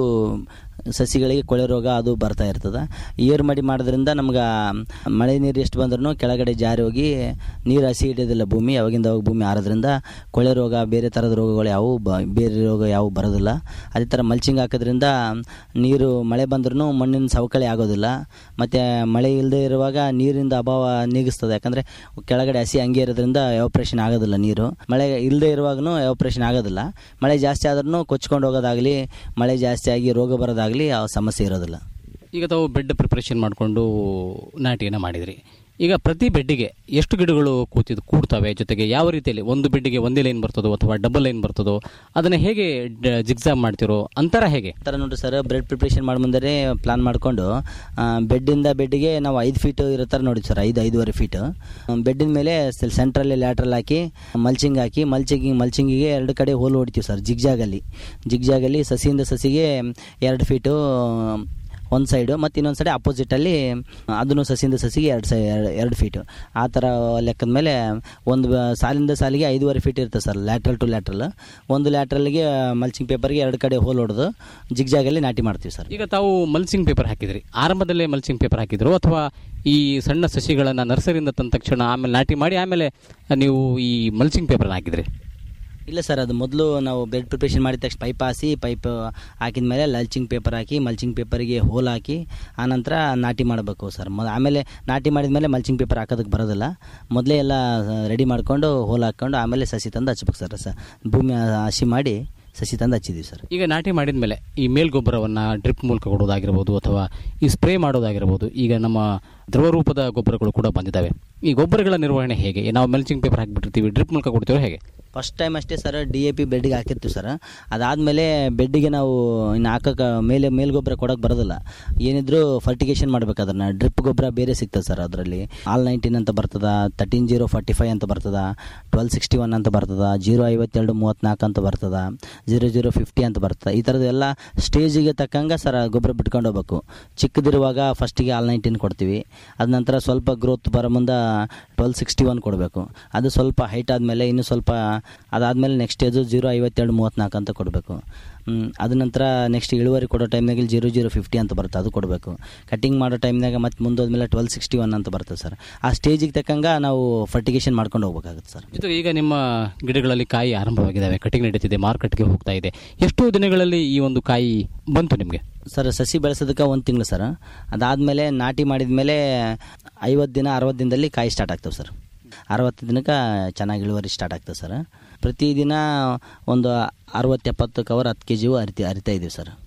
Speaker 10: ಸಸಿಗಳಿಗೆ ಕೊಳೆ ರೋಗ ಅದು ಬರ್ತಾ ಇರ್ತದೆ ಏರು ಮಡಿ ಮಾಡೋದ್ರಿಂದ ನಮ್ಗೆ ಮಳೆ ನೀರು ಎಷ್ಟು ಬಂದ್ರೂ ಕೆಳಗಡೆ ಜಾರಿ ಹೋಗಿ ನೀರು ಹಸಿ ಹಿಡಿಯೋದಿಲ್ಲ ಭೂಮಿ ಅವಾಗಿಂದ ಅವಾಗ ಭೂಮಿ ಆರೋದ್ರಿಂದ ಕೊಳೆ ರೋಗ ಬೇರೆ ಥರದ ರೋಗಗಳು ಯಾವುವು ಬ ಬೇರೆ ರೋಗ ಯಾವುವು ಬರೋದಿಲ್ಲ ಅದೇ ಥರ ಮಲ್ಚಿಂಗ್ ಹಾಕೋದ್ರಿಂದ ನೀರು ಮಳೆ ಬಂದ್ರೂ ಮಣ್ಣಿನ ಸವಕಳಿ ಆಗೋದಿಲ್ಲ ಮತ್ತು ಮಳೆ ಇಲ್ಲದೆ ಇರುವಾಗ ನೀರಿನಿಂದ ಅಭಾವ ನೀಗಿಸ್ತದೆ ಯಾಕಂದರೆ ಕೆಳಗಡೆ ಹಸಿ ಹಂಗೆ ಇರೋದ್ರಿಂದ ಎವಾಪ್ರೇಷನ್ ಆಗೋದಿಲ್ಲ ನೀರು ಮಳೆ ಇಲ್ಲದೆ ಇರುವಾಗೂ ಎವಾಪ್ರೇಷನ್ ಆಗೋದಿಲ್ಲ ಮಳೆ ಜಾಸ್ತಿ ಆದ್ರೂ ಕೊಚ್ಕೊಂಡು ಹೋಗೋದಾಗಲಿ ಮಳೆ ಜಾಸ್ತಿ ಆಗಿ ರೋಗ ಬರೋದಾಗಲಿ ಆ ಸಮಸ್ಯೆ ಇರೋದಿಲ್ಲ
Speaker 9: ಈಗ ತಾವು ಬೆಡ್ ಪ್ರಿಪ್ರೇಷನ್ ಮಾಡಿಕೊಂಡು ನಾಟಿಯನ್ನು ಮಾಡಿದ್ರಿ ಈಗ ಪ್ರತಿ ಬೆಡ್ಡಿಗೆ ಎಷ್ಟು ಗಿಡಗಳು ಕೂತಿದ್ದು ಕೂಡ್ತವೆ ಜೊತೆಗೆ ಯಾವ ರೀತಿಯಲ್ಲಿ ಒಂದು ಬೆಡ್ಡಿಗೆ ಒಂದೇ ಲೈನ್ ಬರ್ತದೋ ಅಥವಾ ಡಬಲ್ ಲೈನ್ ಬರ್ತದೋ ಅದನ್ನು ಹೇಗೆ ಜಿಗ್ಸಾಮ್ ಮಾಡ್ತಿರೋ ಅಂತರ ಹೇಗೆ
Speaker 10: ಥರ ನೋಡಿ ಸರ್ ಬ್ರೆಡ್ ಪ್ರಿಪ್ರೇಷನ್ ಮಾಡಿ ಮುಂದೆ ಪ್ಲಾನ್ ಮಾಡಿಕೊಂಡು ಬೆಡ್ಡಿಂದ ಬೆಡ್ಡಿಗೆ ನಾವು ಐದು ಫೀಟ್ ಇರೋ ಥರ ನೋಡಿ ಸರ್ ಐದು ಐದೂವರೆ ಫೀಟ್ ಬೆಡ್ಡಿನ ಮೇಲೆ ಸೆಂಟ್ರಲ್ಲಿ ಲ್ಯಾಟ್ರಲ್ ಹಾಕಿ ಮಲ್ಚಿಂಗ್ ಹಾಕಿ ಮಲ್ಚಿಂಗ್ ಮಲ್ಚಿಂಗಿಗೆ ಎರಡು ಕಡೆ ಹೋಲ್ ಹೊಡಿತೀವಿ ಸರ್ ಜಿಗ್ಜಾಗಲ್ಲಿ ಜಿಗ್ಜಾಗಲ್ಲಿ ಸಸಿಯಿಂದ ಸಸಿಗೆ ಎರಡು ಫೀಟು ಒಂದು ಸೈಡು ಮತ್ತು ಇನ್ನೊಂದು ಸೈಡ್ ಅಪೋಸಿಟಲ್ಲಿ ಅದನ್ನು ಸಸಿಯಿಂದ ಸಸಿಗೆ ಎರಡು ಸೈ ಎರಡು- ಎರಡು ಫೀಟು ಆ ಥರ ಲೆಕ್ಕದ ಮೇಲೆ ಒಂದು ಬ- ಸಾಲಿಂದ ಸಾಲಿಗೆ ಐದೂವರೆ ಫೀಟ್ ಇರುತ್ತೆ ಸರ್ ಲ್ಯಾಟ್ರಲ್ ಟು ಲ್ಯಾಟ್ರಲ್ ಒಂದು ಲ್ಯಾಟ್ರಲ್ಗೆ ಮಲ್ಚಿಂಗ್ ಪೇಪರ್ಗೆ ಎರಡು ಕಡೆ ಹೋಲ್ ಹೊಡೆದು ಜಿಗ್ಜಾಗಲ್ಲಿ ನಾಟಿ ಮಾಡ್ತೀವಿ ಸರ್
Speaker 9: ಈಗ ತಾವು ಮಲ್ಚಿಂಗ್ ಪೇಪರ್ ಹಾಕಿದ್ರಿ ಆರಂಭದಲ್ಲೇ ಮಲ್ಚಿಂಗ್ ಪೇಪರ್ ಹಾಕಿದ್ರು ಅಥವಾ ಈ ಸಣ್ಣ ಸಸಿಗಳನ್ನು ನರ್ಸರಿಯಿಂದ ತಂದ ತಕ್ಷಣ ಆಮೇಲೆ ನಾಟಿ ಮಾಡಿ ಆಮೇಲೆ ನೀವು ಈ ಮಲ್ಚಿಂಗ್ ಪೇಪರ್ನ ಹಾಕಿದ್ರಿ
Speaker 10: ಇಲ್ಲ ಸರ್ ಅದು ಮೊದಲು ನಾವು ಬೆಡ್ ಪ್ರಿಪ್ರೇಷನ್ ಮಾಡಿದ ತಕ್ಷಣ ಪೈಪ್ ಹಾಸಿ ಪೈಪ್ ಹಾಕಿದ ಮೇಲೆ ಲಲ್ಚಿಂಗ್ ಪೇಪರ್ ಹಾಕಿ ಮಲ್ಚಿಂಗ್ ಪೇಪರಿಗೆ ಹೋಲ್ ಹಾಕಿ ಆನಂತರ ನಾಟಿ ಮಾಡಬೇಕು ಸರ್ ಮ ಆಮೇಲೆ ನಾಟಿ ಮಾಡಿದ ಮೇಲೆ ಮಲ್ಚಿಂಗ್ ಪೇಪರ್ ಹಾಕೋದಕ್ಕೆ ಬರೋದಿಲ್ಲ ಮೊದಲೇ ಎಲ್ಲ ರೆಡಿ ಮಾಡ್ಕೊಂಡು ಹೋಲ್ ಹಾಕ್ಕೊಂಡು ಆಮೇಲೆ ಸಸಿ ತಂದು ಹಚ್ಬೇಕು ಸರ್ ಸ ಭೂಮಿ ಹಸಿ ಮಾಡಿ ಸಸಿ ತಂದು ಹಚ್ಚಿದ್ದೀವಿ ಸರ್
Speaker 9: ಈಗ ನಾಟಿ ಮಾಡಿದ ಮೇಲೆ ಈ ಮೇಲ್ಗೊಬ್ಬರವನ್ನು ಡ್ರಿಪ್ ಮೂಲಕ ಕೊಡೋದಾಗಿರ್ಬೋದು ಅಥವಾ ಈ ಸ್ಪ್ರೇ ಮಾಡೋದಾಗಿರ್ಬೋದು ಈಗ ನಮ್ಮ ದ್ರವ ರೂಪದ ಗೊಬ್ಬರಗಳು ಕೂಡ ಬಂದಿದ್ದಾವೆ ಈ ಗೊಬ್ಬರಗಳ ನಿರ್ವಹಣೆ ಹೇಗೆ ನಾವು ಮೆಲ್ಚಿಂಗ್ ಪೇಪರ್ ಹಾಕಿಬಿಟ್ಟಿರ್ತೀವಿ ಡ್ರಿಪ್ ಮೂಲಕ ಕೊಡ್ತೀವೋ ಹೇಗೆ
Speaker 10: ಫಸ್ಟ್ ಟೈಮ್ ಅಷ್ಟೇ ಸರ್ ಡಿ ಎ ಪಿ ಬೆಡ್ಗೆ ಹಾಕಿರ್ತೀವಿ ಸರ್ ಅದಾದಮೇಲೆ ಬೆಡ್ಡಿಗೆ ನಾವು ಇನ್ನು ಹಾಕೋಕೆ ಮೇಲೆ ಮೇಲ್ಗೊಬ್ಬರ ಕೊಡೋಕೆ ಬರೋದಿಲ್ಲ ಏನಿದ್ರು ಫರ್ಟಿಗೇಷನ್ ಮಾಡ್ಬೇಕು ಅದನ್ನು ಡ್ರಿಪ್ ಗೊಬ್ಬರ ಬೇರೆ ಸಿಗ್ತದೆ ಸರ್ ಅದರಲ್ಲಿ ಆಲ್ ನೈನ್ಟೀನ್ ಅಂತ ಬರ್ತದ ತರ್ಟೀನ್ ಜೀರೋ ಫಾರ್ಟಿ ಫೈವ್ ಅಂತ ಬರ್ತದ ಟ್ವೆಲ್ ಸಿಕ್ಸ್ಟಿ ಒನ್ ಅಂತ ಬರ್ತದ ಜೀರೋ ಐವತ್ತೆರಡು ಮೂವತ್ತ್ನಾಲ್ಕು ಅಂತ ಬರ್ತದ ಜೀರೋ ಜೀರೋ ಫಿಫ್ಟಿ ಅಂತ ಬರ್ತದೆ ಈ ಥರದ್ದು ಎಲ್ಲ ಸ್ಟೇಜಿಗೆ ತಕ್ಕಂಗೆ ಸರ್ ಆ ಗೊಬ್ಬರ ಬಿಟ್ಕೊಂಡು ಹೋಗ್ಬೇಕು ಚಿಕ್ಕದಿರುವಾಗ ಫಸ್ಟಿಗೆ ಆಲ್ ನೈನ್ಟೀನ್ ಕೊಡ್ತೀವಿ ಅದ ನಂತರ ಸ್ವಲ್ಪ ಗ್ರೋತ್ ಬರೋ ಮುಂದೆ ಟ್ವೆಲ್ ಸಿಕ್ಸ್ಟಿ ಒನ್ ಕೊಡಬೇಕು ಅದು ಸ್ವಲ್ಪ ಹೈಟ್ ಆದಮೇಲೆ ಇನ್ನು ಸ್ವಲ್ಪ ಅದಾದಮೇಲೆ ನೆಕ್ಸ್ಟ್ ಸ್ಟೇಜು ಜೀರೋ ಐವತ್ತೆರಡು ಮೂವತ್ತ್ನಾಲ್ಕು ಅಂತ ಕೊಡಬೇಕು ಅದ ನಂತರ ನೆಕ್ಸ್ಟ್ ಇಳುವರಿ ಕೊಡೋ ಟೈಮ್ನಾಗ ಜೀರೋ ಜೀರೋ ಫಿಫ್ಟಿ ಅಂತ ಬರುತ್ತೆ ಅದು ಕೊಡಬೇಕು ಕಟಿಂಗ್ ಮಾಡೋ ಟೈಮ್ನಾಗ ಮತ್ತೆ ಮುಂದೋದ್ಮೇಲೆ ಟ್ವೆಲ್ ಸಿಕ್ಸ್ಟಿ ಒನ್ ಅಂತ ಬರ್ತದೆ ಸರ್ ಆ ಸ್ಟೇಜಿಗೆ ತಕ್ಕಂಗೆ ನಾವು ಫರ್ಟಿಗೇಷನ್ ಮಾಡ್ಕೊಂಡು ಹೋಗ್ಬೇಕಾಗುತ್ತೆ ಸರ್
Speaker 9: ಜೊತೆಗೆ ಈಗ ನಿಮ್ಮ ಗಿಡಗಳಲ್ಲಿ ಕಾಯಿ ಆರಂಭವಾಗಿದ್ದಾವೆ ಕಟಿಂಗ್ ನಡೀತಿದೆ ಮಾರ್ಕೆಟ್ಗೆ ಹೋಗ್ತಾ ಇದೆ ಎಷ್ಟು ದಿನಗಳಲ್ಲಿ ಈ ಒಂದು ಕಾಯಿ ಬಂತು ನಿಮಗೆ
Speaker 10: ಸರ್ ಸಸಿ ಬೆಳೆಸೋದಕ್ಕೆ ಒಂದು ತಿಂಗಳು ಸರ್ ಅದಾದಮೇಲೆ ನಾಟಿ ಮಾಡಿದ ಮೇಲೆ ಐವತ್ತು ದಿನ ಅರವತ್ತು ದಿನದಲ್ಲಿ ಕಾಯಿ ಸ್ಟಾರ್ಟ್ ಆಗ್ತವೆ ಸರ್ ಅರವತ್ತು ದಿನಕ್ಕೆ ಚೆನ್ನಾಗಿ ಇಳುವರಿ ಸ್ಟಾರ್ಟ್ ಆಗ್ತದೆ ಸರ್ ಪ್ರತಿದಿನ ಒಂದು ಅರವತ್ತು ಎಪ್ಪತ್ತು ಕವರ್ ಹತ್ತು ಕೆ ಜಿವು ಅರಿತಿ ಅರಿತಾ ಇದ್ದೀವಿ ಸರ್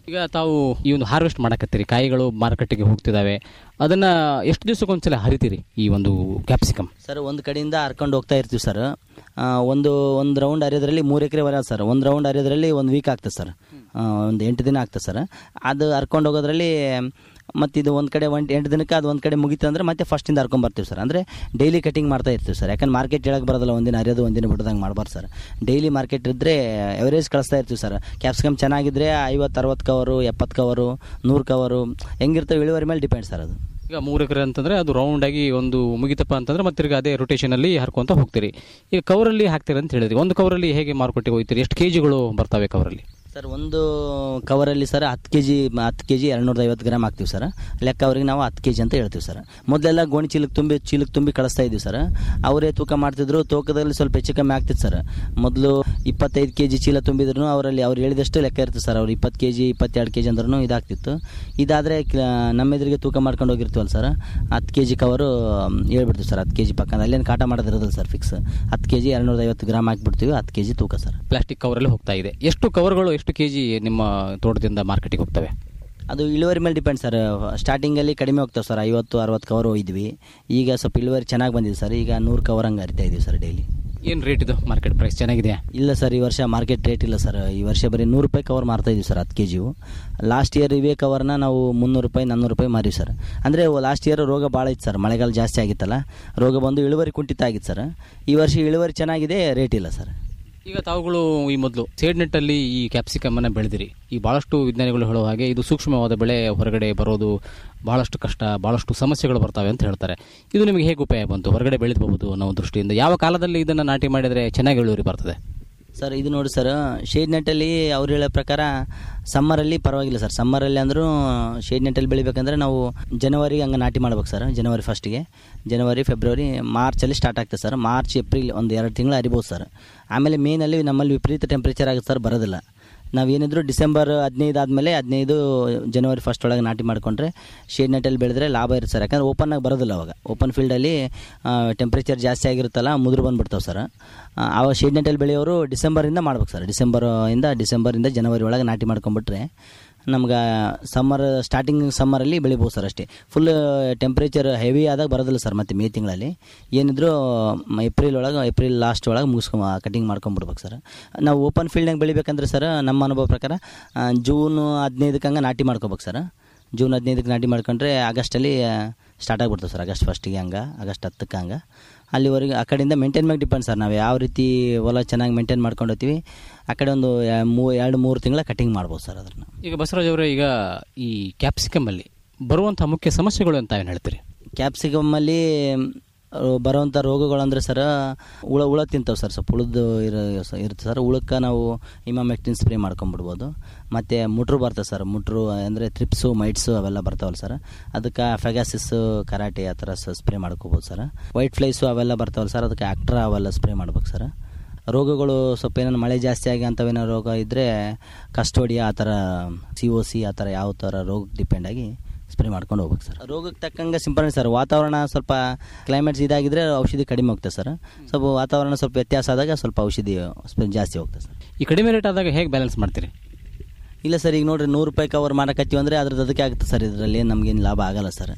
Speaker 9: ಈಗ ತಾವು ಈ ಒಂದು ಹಾರ್ವೆಸ್ಟ್ ಮಾಡಕತ್ತೀರಿ ಕಾಯಿಗಳು ಮಾರುಕಟ್ಟೆಗೆ ಹೋಗ್ತಿದ್ದಾವೆ ಅದನ್ನ ಎಷ್ಟು ದಿವಸಕ್ಕೊಂದ್ಸಲ ಹರಿತೀರಿ ಈ ಒಂದು ಕ್ಯಾಪ್ಸಿಕಮ್
Speaker 10: ಸರ್ ಒಂದು ಕಡೆಯಿಂದ ಹರ್ಕೊಂಡು ಹೋಗ್ತಾ ಇರ್ತೀವಿ ಸರ್ ಆ, ಒಂದು ಒಂದು ರೌಂಡ್ ಹರಿಯೋದ್ರಲ್ಲಿ ಮೂರು ಎಕರೆ ಬರೋದು ಸರ್ ಒಂದು ರೌಂಡ್ ಹರಿಯೋದ್ರಲ್ಲಿ ಒಂದು ವೀಕ್ ಆಗ್ತದೆ ಸರ್ ಆ, ಒಂದು ಎಂಟು ದಿನ ಆಗ್ತದೆ ಸರ್ ಅದು ಹರ್ಕೊಂಡು ಹೋಗೋದ್ರಲ್ಲಿ ಮತ್ತು ಇದು ಒಂದು ಕಡೆ ಒಂದು ಎಂಟು ದಿನಕ್ಕೆ ಅದು ಒಂದು ಕಡೆ ಮುಗೀತು ಅಂದ್ರೆ ಮತ್ತೆ ಫಸ್ಟಿಂದ ಹರ್ಕೊಂಡ್ ಬರ್ತೀವಿ ಸರ್ ಅಂದರೆ ಡೈಲಿ ಕಟಿಂಗ್ ಮಾಡ್ತಾ ಇರ್ತೀವಿ ಸರ್ ಯಾಕಂದ್ರೆ ಮಾರ್ಕೆಟ್ ಹೇಳಕ್ಕೆ ಬರೋದಿಲ್ಲ ಒಂದಿನ ಹರಿಯೋದು ಒಂದಿನ ಬಿಡೋದಂಗೆ ಮಾಡ್ಬಾರ್ದು ಸರ್ ಡೈಲಿ ಮಾರ್ಕೆಟ್ ಇದ್ದರೆ ಎವರೇಜ್ ಕಳಿಸ್ತಾ ಇರ್ತೀವಿ ಸರ್ ಕ್ಯಾಪ್ಸಿಕಮ್ ಚೆನ್ನಾಗಿದ್ದರೆ ಐವತ್ತು ಅರವತ್ತು ಕವರು ಎಪ್ಪತ್ತು ಕವರು ನೂರು ಕವರು ಹೆಂಗಿರ್ತವೆ ಇಳುವರಿ ಮೇಲೆ ಡಿಪೆಂಡ್ ಸರ್ ಅದು
Speaker 9: ಈಗ ಮೂರು ಎಕರೆ ಅಂತಂದ್ರೆ ಅದು ರೌಂಡ್ ಆಗಿ ಒಂದು ಮುಗಿತಪ್ಪ ಅಂತಂದ್ರೆ ಮತ್ತೆ ತಿರ್ಗಿ ಅದೇ ರೊಟೇಷನ್ ಅಲ್ಲಿ ಹರ್ಕೊಂತ ಹೋಗ್ತೀರಿ ಈಗ ಕವರಲ್ಲಿ ಹಾಕ್ತೀರಿ ಅಂತ ಹೇಳಿದ್ರಿ ಒಂದು ಕವರಲ್ಲಿ ಹೇಗೆ ಮಾರುಕಟ್ಟೆಗೆ ಹೋಗ್ತೀರಿ ಎಷ್ಟು ಕೆಜಿಗಳು ಬರ್ತವೆ ಕವರಲ್ಲಿ
Speaker 10: ಸರ್ ಒಂದು ಕವರಲ್ಲಿ ಸರ್ ಹತ್ತು ಕೆ ಜಿ ಹತ್ತು ಕೆ ಜಿ ಎರಡುನೂರ ಐವತ್ತು ಗ್ರಾಮ್ ಹಾಕ್ತೀವಿ ಸರ್ ಲೆಕ್ಕ ಅವ್ರಿಗೆ ನಾವು ಹತ್ತು ಕೆ ಜಿ ಅಂತ ಹೇಳ್ತೀವಿ ಸರ್ ಮೊದಲೆಲ್ಲ ಗೋಣಿ ಚೀಲಕ್ಕೆ ತುಂಬಿ ಚೀಲಕ್ಕೆ ತುಂಬಿ ಕಳಿಸ್ತಾ ಇದ್ವಿ ಸರ್ ಅವರೇ ತೂಕ ಮಾಡ್ತಿದ್ರು ತೂಕದಲ್ಲಿ ಸ್ವಲ್ಪ ಹೆಚ್ಚು ಕಮ್ಮಿ ಆಗ್ತಿತ್ತು ಸರ್ ಮೊದಲು ಇಪ್ಪತ್ತೈದು ಕೆ ಜಿ ಚೀಲ ತುಂಬಿದ್ರು ಅವರಲ್ಲಿ ಅವ್ರು ಹೇಳಿದಷ್ಟು ಲೆಕ್ಕ ಇರ್ತದೆ ಸರ್ ಅವ್ರು ಇಪ್ಪತ್ತು ಕೆ ಜಿ ಇಪ್ಪತ್ತೆರಡು ಕೆ ಜಿ ಅಂದ್ರೂ ಇದಾಗ್ತಿತ್ತು ಇದಾದರೆ ನಮ್ಮ ಎದುರಿಗೆ ತೂಕ ಮಾಡ್ಕೊಂಡು ಹೋಗಿರ್ತೀವಲ್ಲ ಸರ್ ಹತ್ತು ಕೆ ಜಿ ಕವರು ಹೇಳ್ಬಿಡ್ತೀವಿ ಸರ್ ಹತ್ತು ಕೆ ಜಿ ಪಕ್ಕ ಅಲ್ಲೇನು ಕಾಟ ಮಾಡೋದಿರೋದಿಲ್ಲ ಸರ್ ಫಿಕ್ಸ್ ಹತ್ತು ಕೆ ಜಿ ಎರಡುನೂರ ಐವತ್ತು ಗ್ರಾಮ್ ಹಾಕ್ಬಿಡ್ತೀವಿ ಹತ್ತು ಕೆ ಜಿ ತೂಕ ಸರ್
Speaker 9: ಪ್ಲಾಸ್ಟಿಕ್ ಕವರಲ್ಲಿ ಹೋಗ್ತಾ ಇದೆ ಎಷ್ಟು ಕವರ್ಗಳು ಎಷ್ಟು ಕೆಜಿ ನಿಮ್ಮ ತೋಟದಿಂದ ಮಾರ್ಕೆಟಿಗೆ ಹೋಗ್ತವೆ
Speaker 10: ಅದು ಇಳುವರಿ ಮೇಲೆ ಡಿಪೆಂಡ್ ಸರ್ ಸ್ಟಾರ್ಟಿಂಗಲ್ಲಿ ಕಡಿಮೆ ಹೋಗ್ತಾವೆ ಸರ್ ಐವತ್ತು ಅರವತ್ತು ಕವರ್ ಒಯ್ದ್ವಿ ಈಗ ಸ್ವಲ್ಪ ಇಳುವರಿ ಚೆನ್ನಾಗಿ ಬಂದಿದೆ ಸರ್ ಈಗ ನೂರು ಕವರ್ ಹಂಗೆ ಹರಿತಾ ಇದೀವಿ ಸರ್ ಡೈಲಿ
Speaker 9: ಏನು ರೇಟ್ ಇದು ಮಾರ್ಕೆಟ್ ಪ್ರೈಸ್ ಚೆನ್ನಾಗಿದೆಯಾ
Speaker 10: ಇಲ್ಲ ಸರ್ ಈ ವರ್ಷ ಮಾರ್ಕೆಟ್ ರೇಟ್ ಇಲ್ಲ ಸರ್ ಈ ವರ್ಷ ಬರೀ ನೂರು ರೂಪಾಯಿ ಕವರ್ ಮಾರ್ತಾ ಇದೀವಿ ಸರ್ ಹತ್ತು ಕೆ ಜಿವು ಲಾಸ್ಟ್ ಇಯರ್ ಇವೇ ಕವರ್ನ ನಾವು ಮುನ್ನೂರು ರೂಪಾಯಿ ನಾನ್ನೂರು ರೂಪಾಯಿ ಮಾರೀವಿ ಸರ್ ಅಂದರೆ ಲಾಸ್ಟ್ ಇಯರ್ ರೋಗ ಭಾಳ ಇತ್ತು ಸರ್ ಮಳೆಗಾಲ ಜಾಸ್ತಿ ಆಗಿತ್ತಲ್ಲ ರೋಗ ಬಂದು ಇಳುವರಿ ಕುಂಠಿತ ಆಗಿತ್ತು ಸರ್ ಈ ವರ್ಷ ಇಳುವರಿ ಚೆನ್ನಾಗಿದೆ ರೇಟ್ ಇಲ್ಲ ಸರ್
Speaker 9: ಈಗ ತಾವುಗಳು ಈ ಮೊದಲು ಸೇಡ್ ನೆಟ್ಟಲ್ಲಿ ಈ ಕ್ಯಾಪ್ಸಿಕಮ್ ಅನ್ನ ಬೆಳೆದಿರಿ ಈ ಬಹಳಷ್ಟು ವಿಜ್ಞಾನಿಗಳು ಹೇಳೋ ಹಾಗೆ ಇದು ಸೂಕ್ಷ್ಮವಾದ ಬೆಳೆ ಹೊರಗಡೆ ಬರೋದು ಬಹಳಷ್ಟು ಕಷ್ಟ ಬಹಳಷ್ಟು ಸಮಸ್ಯೆಗಳು ಬರ್ತವೆ ಅಂತ ಹೇಳ್ತಾರೆ ಇದು ನಿಮಗೆ ಹೇಗೆ ಉಪಾಯ ಬಂತು ಹೊರಗಡೆ ಬೆಳೆದಬಹುದು ಅನ್ನೋ ದೃಷ್ಟಿಯಿಂದ ಯಾವ ಕಾಲದಲ್ಲಿ ಇದನ್ನ ನಾಟಿ ಮಾಡಿದ್ರೆ ಚೆನ್ನಾಗಿ ಇಳುವರಿ ಬರ್ತದೆ
Speaker 10: ಸರ್ ಇದು ನೋಡಿ ಸರ್ ಶೇಡ್ ನೆಟ್ಟಲ್ಲಿ ಅವ್ರು ಹೇಳೋ ಪ್ರಕಾರ ಸಮ್ಮರಲ್ಲಿ ಪರವಾಗಿಲ್ಲ ಸರ್ ಸಮ್ಮರಲ್ಲಿ ಅಂದರೂ ಶೇಡ್ ನೆಟ್ಟಲ್ಲಿ ಬೆಳಿಬೇಕಂದ್ರೆ ನಾವು ಜನವರಿಗೆ ಹಂಗೆ ನಾಟಿ ಮಾಡ್ಬೇಕು ಸರ್ ಜನವರಿ ಫಸ್ಟಿಗೆ ಜನವರಿ ಫೆಬ್ರವರಿ ಮಾರ್ಚಲ್ಲಿ ಸ್ಟಾರ್ಟ್ ಆಗ್ತದೆ ಸರ್ ಮಾರ್ಚ್ ಏಪ್ರಿಲ್ ಒಂದು ಎರಡು ತಿಂಗಳು ಹರಿಬೋದು ಸರ್ ಆಮೇಲೆ ಮೇನಲ್ಲಿ ನಮ್ಮಲ್ಲಿ ವಿಪರೀತ ಟೆಂಪ್ರೇಚರ್ ಆಗುತ್ತೆ ಸರ್ ಬರೋದಿಲ್ಲ ನಾವೇನಿದ್ರು ಡಿಸೆಂಬರ್ ಹದಿನೈದು ಆದಮೇಲೆ ಹದಿನೈದು ಜನವರಿ ಫಸ್ಟ್ ಒಳಗೆ ನಾಟಿ ಮಾಡಿಕೊಂಡ್ರೆ ಶೇಡ್ ನೆಟ್ಟಲ್ಲಿ ಬೆಳೆದ್ರೆ ಲಾಭ ಇರುತ್ತೆ ಸರ್ ಯಾಕಂದ್ರೆ ಓಪನ್ ಆಗಿ ಬರೋದಿಲ್ಲ ಅವಾಗ ಓಪನ್ ಫೀಲ್ಡಲ್ಲಿ ಟೆಂಪ್ರೇಚರ್ ಜಾಸ್ತಿ ಆಗಿರುತ್ತಲ್ಲ ಮುದುರು ಬಂದ್ಬಿಡ್ತಾವೆ ಸರ್ ಆ, ಆವಾಗ ಶೇಡ್ ನೆಟ್ಟಲ್ಲಿ ಬೆಳೆಯೋರು ಡಿಸೆಂಬರಿಂದ ಮಾಡ್ಬೇಕು ಸರ್ ಡಿಸೆಂಬರ್ ಇಂದ ಡಿಸೆಂಬರಿಂದ ಜನವರಿ ಒಳಗೆ ನಾಟಿ ಮಾಡ್ಕೊಂಡ್ಬಿಟ್ರೆ ನಮ್ಗೆ ಸಮ್ಮರ್ ಸ್ಟಾರ್ಟಿಂಗ್ ಸಮ್ಮರಲ್ಲಿ ಬೆಳಿಬೋದು ಸರ್ ಅಷ್ಟೇ ಫುಲ್ ಟೆಂಪ್ರೇಚರ್ ಹೆವಿ ಆದಾಗ ಬರೋದಿಲ್ಲ ಸರ್ ಮತ್ತೆ ಮೇ ತಿಂಗಳಲ್ಲಿ ಏನಿದ್ರು ಮ- ಏಪ್ರಿಲ್ ಒಳಗೆ ಏಪ್ರಿಲ್ ಲಾಸ್ಟ್ ಒಳಗೆ ಮುಗಿಸ್ಕೊ ಕಟಿಂಗ್ ಮಾಡ್ಕೊಂಬಿಡ್ಬೇಕು ಸರ್ ನಾವು ಓಪನ್ ಫೀಲ್ಡ್ನಾಗ ಬೆಳಿಬೇಕಂದ್ರೆ ಸರ್ ನಮ್ಮ ಅನುಭವ ಪ್ರಕಾರ ಆ, ಜೂನ್ ಹದಿನೈದಕ್ಕೆ ಹಂಗೆ ನಾಟಿ ಮಾಡ್ಕೋಬೇಕು ಸರ್ ಜೂನ್ ಹದಿನೈದಕ್ಕೆ ನಾಟಿ ಮಾಡ್ಕೊಂಡ್ರೆ ಆಗಸ್ಟಲ್ಲಿ ಸ್ಟಾರ್ಟ್ ಆಗಿಬಿಡ್ತದೆ ಸರ್ ಆಗಸ್ಟ್ ಫಸ್ಟಿಗೆ ಹಂಗೆ ಆಗಸ್ಟ್ ಹತ್ತಕ್ಕೆ ಹಂಗೆ ಅಲ್ಲಿವರೆಗೆ ಆ ಕಡೆಯಿಂದ ಮೇಂಟೈನ್ ಮೇಲೆ ಡಿಪೆಂಡ್ ಸರ್ ನಾವು ಯಾವ ರೀತಿ ಹೊಲ ಚೆನ್ನಾಗಿ ಮೇಂಟೈನ್ ಮಾಡ್ಕೊಂಡು ಹೋಗ್ತೀವಿ ಆ ಕಡೆ ಒಂದು ಯಾ- ಮೂ ಎರಡು ಮೂರು ತಿಂಗಳ ಕಟಿಂಗ್ ಮಾಡ್ಬೋದು ಸರ್ ಅದನ್ನು
Speaker 9: ಈಗ ಬಸವರಾಜ್ ಅವರೇ ಈಗ ಈ ಕ್ಯಾಪ್ಸಿಕಮ್ ಅಲ್ಲಿ ಬರುವಂತಹ ಮುಖ್ಯ ಸಮಸ್ಯೆಗಳು ಅಂತ ಏನು ಹೇಳ್ತೀರಿ
Speaker 10: ಕ್ಯಾಪ್ಸಿಕಮ್ಮಲ್ಲಿ ಬರೋವಂಥ ರೋಗಗಳಂದ್ರೆ ಸರ್ ಹುಳ ಹುಳ ತಿಂತಾವೆ ಸರ್ ಸ್ವಲ್ಪ ಹುಳದ್ದು ಇರೋ ಇರುತ್ತೆ ಸರ್ ಹುಳಕ್ಕೆ ನಾವು ಇಮಾಮೆಕ್ಟಿನ್ ಸ್ಪ್ರೇ ಮಾಡ್ಕೊಂಬಿಡ್ಬೋದು ಮತ್ತು ಮುಟ್ರು ಬರ್ತದೆ ಸರ್ ಮುಟ್ರು ಅಂದರೆ ತ್ರಿಪ್ಸು ಮೈಟ್ಸು ಅವೆಲ್ಲ ಬರ್ತಾವಲ್ಲ ಸರ್ ಅದಕ್ಕೆ ಫೆಗಾಸಿಸ್ಸು ಕರಾಟೆ ಆ ಥರ ಸ್ಪ್ರೇ ಮಾಡ್ಕೋಬೋದು ಸರ್ ವೈಟ್ ಫ್ಲೈಸು ಅವೆಲ್ಲ ಬರ್ತಾವಲ್ಲ ಸರ್ ಅದಕ್ಕೆ ಆಕ್ಟ್ರಾ ಅವೆಲ್ಲ ಸ್ಪ್ರೇ ಮಾಡ್ಬೇಕು ಸರ್ ರೋಗಗಳು ಸ್ವಲ್ಪ ಏನಾದ್ರು ಮಳೆ ಜಾಸ್ತಿ ಆಗಿ ಅಂಥವೇನೋ ರೋಗ ಇದ್ದರೆ ಕಸ್ಟೋಡಿಯಾ ಆ ಥರ ಸಿ ಒ ಸಿ ಆ ಥರ ಯಾವ ಥರ ರೋಗ ಡಿಪೆಂಡ್ ಆಗಿ ಸ್ಪ್ರೇ ಮಾಡ್ಕೊಂಡು ಹೋಗ್ಬೇಕು ಸರ್ ರೋಗಕ್ಕೆ ತಕ್ಕಂಗೆ ಸಿಂಪಡಣೆ ಸರ್ ವಾತಾವರಣ ಸ್ವಲ್ಪ ಕ್ಲೈಮೇಟ್ಸ್ ಇದಾಗಿದ್ರೆ ಔಷಧಿ ಕಡಿಮೆ ಹೋಗ್ತದೆ ಸರ್ ಸ್ವಲ್ಪ ವಾತಾವರಣ ಸ್ವಲ್ಪ ವ್ಯತ್ಯಾಸ ಆದಾಗ ಸ್ವಲ್ಪ ಔಷಧಿ ಸ್ಪ್ರೇ ಜಾಸ್ತಿ ಹೋಗ್ತದೆ ಸರ್
Speaker 9: ಈ ಕಡಿಮೆ ರೇಟ್ ಆದಾಗ ಹೇಗೆ ಬ್ಯಾಲೆನ್ಸ್ ಮಾಡ್ತೀರಿ
Speaker 10: ಇಲ್ಲ ಸರ್ ಈಗ ನೋಡ್ರಿ ನೂರು ರೂಪಾಯಿ ಕವರ್ ಮಾರಕತ್ತೀವಿ ಅಂದರೆ ಅದ್ರದ್ದು ಅದಕ್ಕೆ ಆಗುತ್ತೆ ಸರ್ ಇದರಲ್ಲಿ ನಮಗೇನು ಲಾಭ ಆಗಲ್ಲ ಸರ್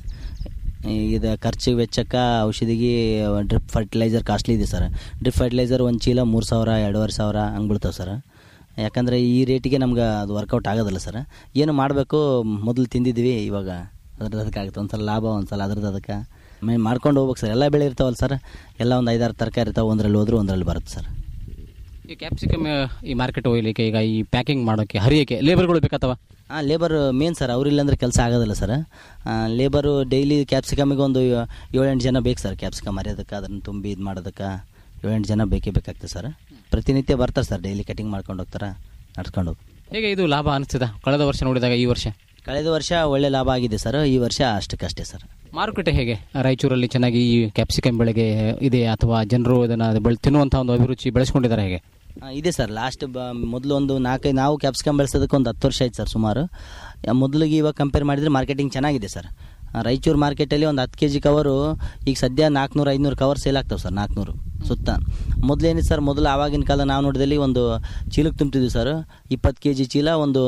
Speaker 10: ಇದು ಖರ್ಚು ವೆಚ್ಚಕ್ಕೆ ಔಷಧಿಗೆ ಡ್ರಿಪ್ ಫರ್ಟಿಲೈಸರ್ ಕಾಸ್ಟ್ಲಿ ಇದೆ ಸರ್ ಡ್ರಿಪ್ ಫರ್ಟಿಲೈಸರ್ ಒಂದು ಚೀಲ ಮೂರು ಸಾವಿರ ಎರಡೂವರೆ ಸಾವಿರ ಹಂಗೆ ಬೀಳ್ತಾವೆ ಸರ್ ಯಾಕಂದರೆ ಈ ರೇಟಿಗೆ ನಮ್ಗೆ ಅದು ವರ್ಕೌಟ್ ಆಗೋದಿಲ್ಲ ಸರ್ ಏನು ಮಾಡಬೇಕು ಮೊದಲು ತಿಂದಿದ್ವಿ ಇವಾಗ ಅದ್ರದ್ದು ಅದಕ್ಕೆ ಆಗುತ್ತೆ ಒಂದು ಸಲ ಲಾಭ ಒಂದು ಸಲ ಅದ್ರದ್ದು ಅದಕ್ಕೆ ಮೇ ಮಾಡ್ಕೊಂಡು ಹೋಗ್ಬೇಕು ಸರ್ ಎಲ್ಲ ಬೆಳೆ ಇರ್ತಾವಲ್ಲ ಸರ್ ಎಲ್ಲ ಒಂದು ಐದಾರು ತರಕಾರಿ ಇರ್ತಾವೆ ಒಂದರಲ್ಲಿ ಹೋದ್ರು ಒಂದರಲ್ಲಿ ಬರುತ್ತೆ ಸರ್
Speaker 9: ಈ ಕ್ಯಾಪ್ಸಿಕಮ್ ಈ ಮಾರ್ಕೆಟ್ ಒಯ್ಯಲಿಕ್ಕೆ ಈಗ ಈ ಪ್ಯಾಕಿಂಗ್ ಮಾಡೋಕ್ಕೆ ಹರಿಯಕ್ಕೆ ಲೇಬರ್ಗಳು ಬೇಕಾತವ
Speaker 10: ಹಾಂ ಲೇಬರ್ ಮೇನ್ ಸರ್ ಅವ್ರಿಲ್ಲ ಅಂದ್ರೆ ಕೆಲಸ ಆಗೋದಿಲ್ಲ ಸರ್ ಲೇಬರು ಡೈಲಿ ಕ್ಯಾಪ್ಸಿಕಮಿಗೆ ಒಂದು ಏಳೆಂಟು ಜನ ಬೇಕು ಸರ್ ಕ್ಯಾಪ್ಸಿಕಮ್ ಹರಿಯೋದಕ್ಕೆ ಅದನ್ನು ತುಂಬಿ ಇದು ಮಾಡೋದಕ್ಕೆ ಏಳೆಂಟು ಜನ ಬೇಕೇ ಬೇಕಾಗ್ತದೆ ಸರ್ ಪ್ರತಿನಿತ್ಯ ಬರ್ತಾರೆ ಸರ್ ಡೈಲಿ ಕಟಿಂಗ್ ಮಾಡ್ಕೊಂಡು ಹೋಗ್ತಾರೆ ನಡ್ಸ್ಕೊಂಡು ಹೋಗಿ
Speaker 9: ಹೇಗೆ ಇದು ಲಾಭ ಅನಿಸ್ತದ ಕಳೆದ ವರ್ಷ ನೋಡಿದಾಗ ಈ ವರ್ಷ
Speaker 10: ಕಳೆದ ವರ್ಷ ಒಳ್ಳೆ ಲಾಭ ಆಗಿದೆ ಸರ್ ಈ ವರ್ಷ ಅಷ್ಟಕ್ಕಷ್ಟೇ ಸರ್
Speaker 9: ಮಾರುಕಟ್ಟೆ ಹೇಗೆ ರಾಯಚೂರಲ್ಲಿ ಚೆನ್ನಾಗಿ ಈ ಕ್ಯಾಪ್ಸಿಕಮ್ ಬೆಳೆಗೆ ಇದೆ ಅಥವಾ ಜನರು ಇದನ್ನು ಬೆಳೆ ತಿನ್ನುವಂಥ ಒಂದು ಅಭಿರುಚಿ ಬೆಳೆಸ್ಕೊಂಡಿದ್ದಾರೆ ಹೇಗೆ
Speaker 10: ಆ, ಇದೆ ಸರ್ ಲಾಸ್ಟ್ ಬ ಮೊದಲು ಒಂದು ನಾಲ್ಕೈದು ನಾವು ಕ್ಯಾಪ್ಸಿಕಮ್ ಬೆಳೆಸೋದಕ್ಕೆ ಒಂದು ಹತ್ತು ವರ್ಷ ಆಯ್ತು ಸರ್ ಸುಮಾರು ಆ, ಮೊದಲಿಗೆ ಇವಾಗ ಕಂಪೇರ್ ಮಾಡಿದರೆ ಮಾರ್ಕೆಟಿಂಗ್ ಚೆನ್ನಾಗಿದೆ ಸರ್ ರಾಯಚೂರು ಮಾರ್ಕೆಟಲ್ಲಿ ಒಂದು ಹತ್ತು ಕೆ ಜಿ ಕವರು ಈಗ ಸದ್ಯ ನಾಲ್ಕುನೂರು ಐದುನೂರು ಕವರ್ ಸೇಲ್ ಆಗ್ತಾವೆ ಸರ್ ನಾಲ್ಕುನೂರು ಸುತ್ತ ಮೊದಲೇನಿತ್ತು ಸರ್ ಮೊದಲು ಆವಾಗಿನ ಕಾಲ ನಾವು ನೋಡಿದಲ್ಲಿ ಒಂದು ಚೀಲಕ್ಕೆ ತುಂಬ್ತಿದ್ವಿ ಸರ್ ಇಪ್ಪತ್ತು ಕೆ ಜಿ ಚೀಲ ಒಂದು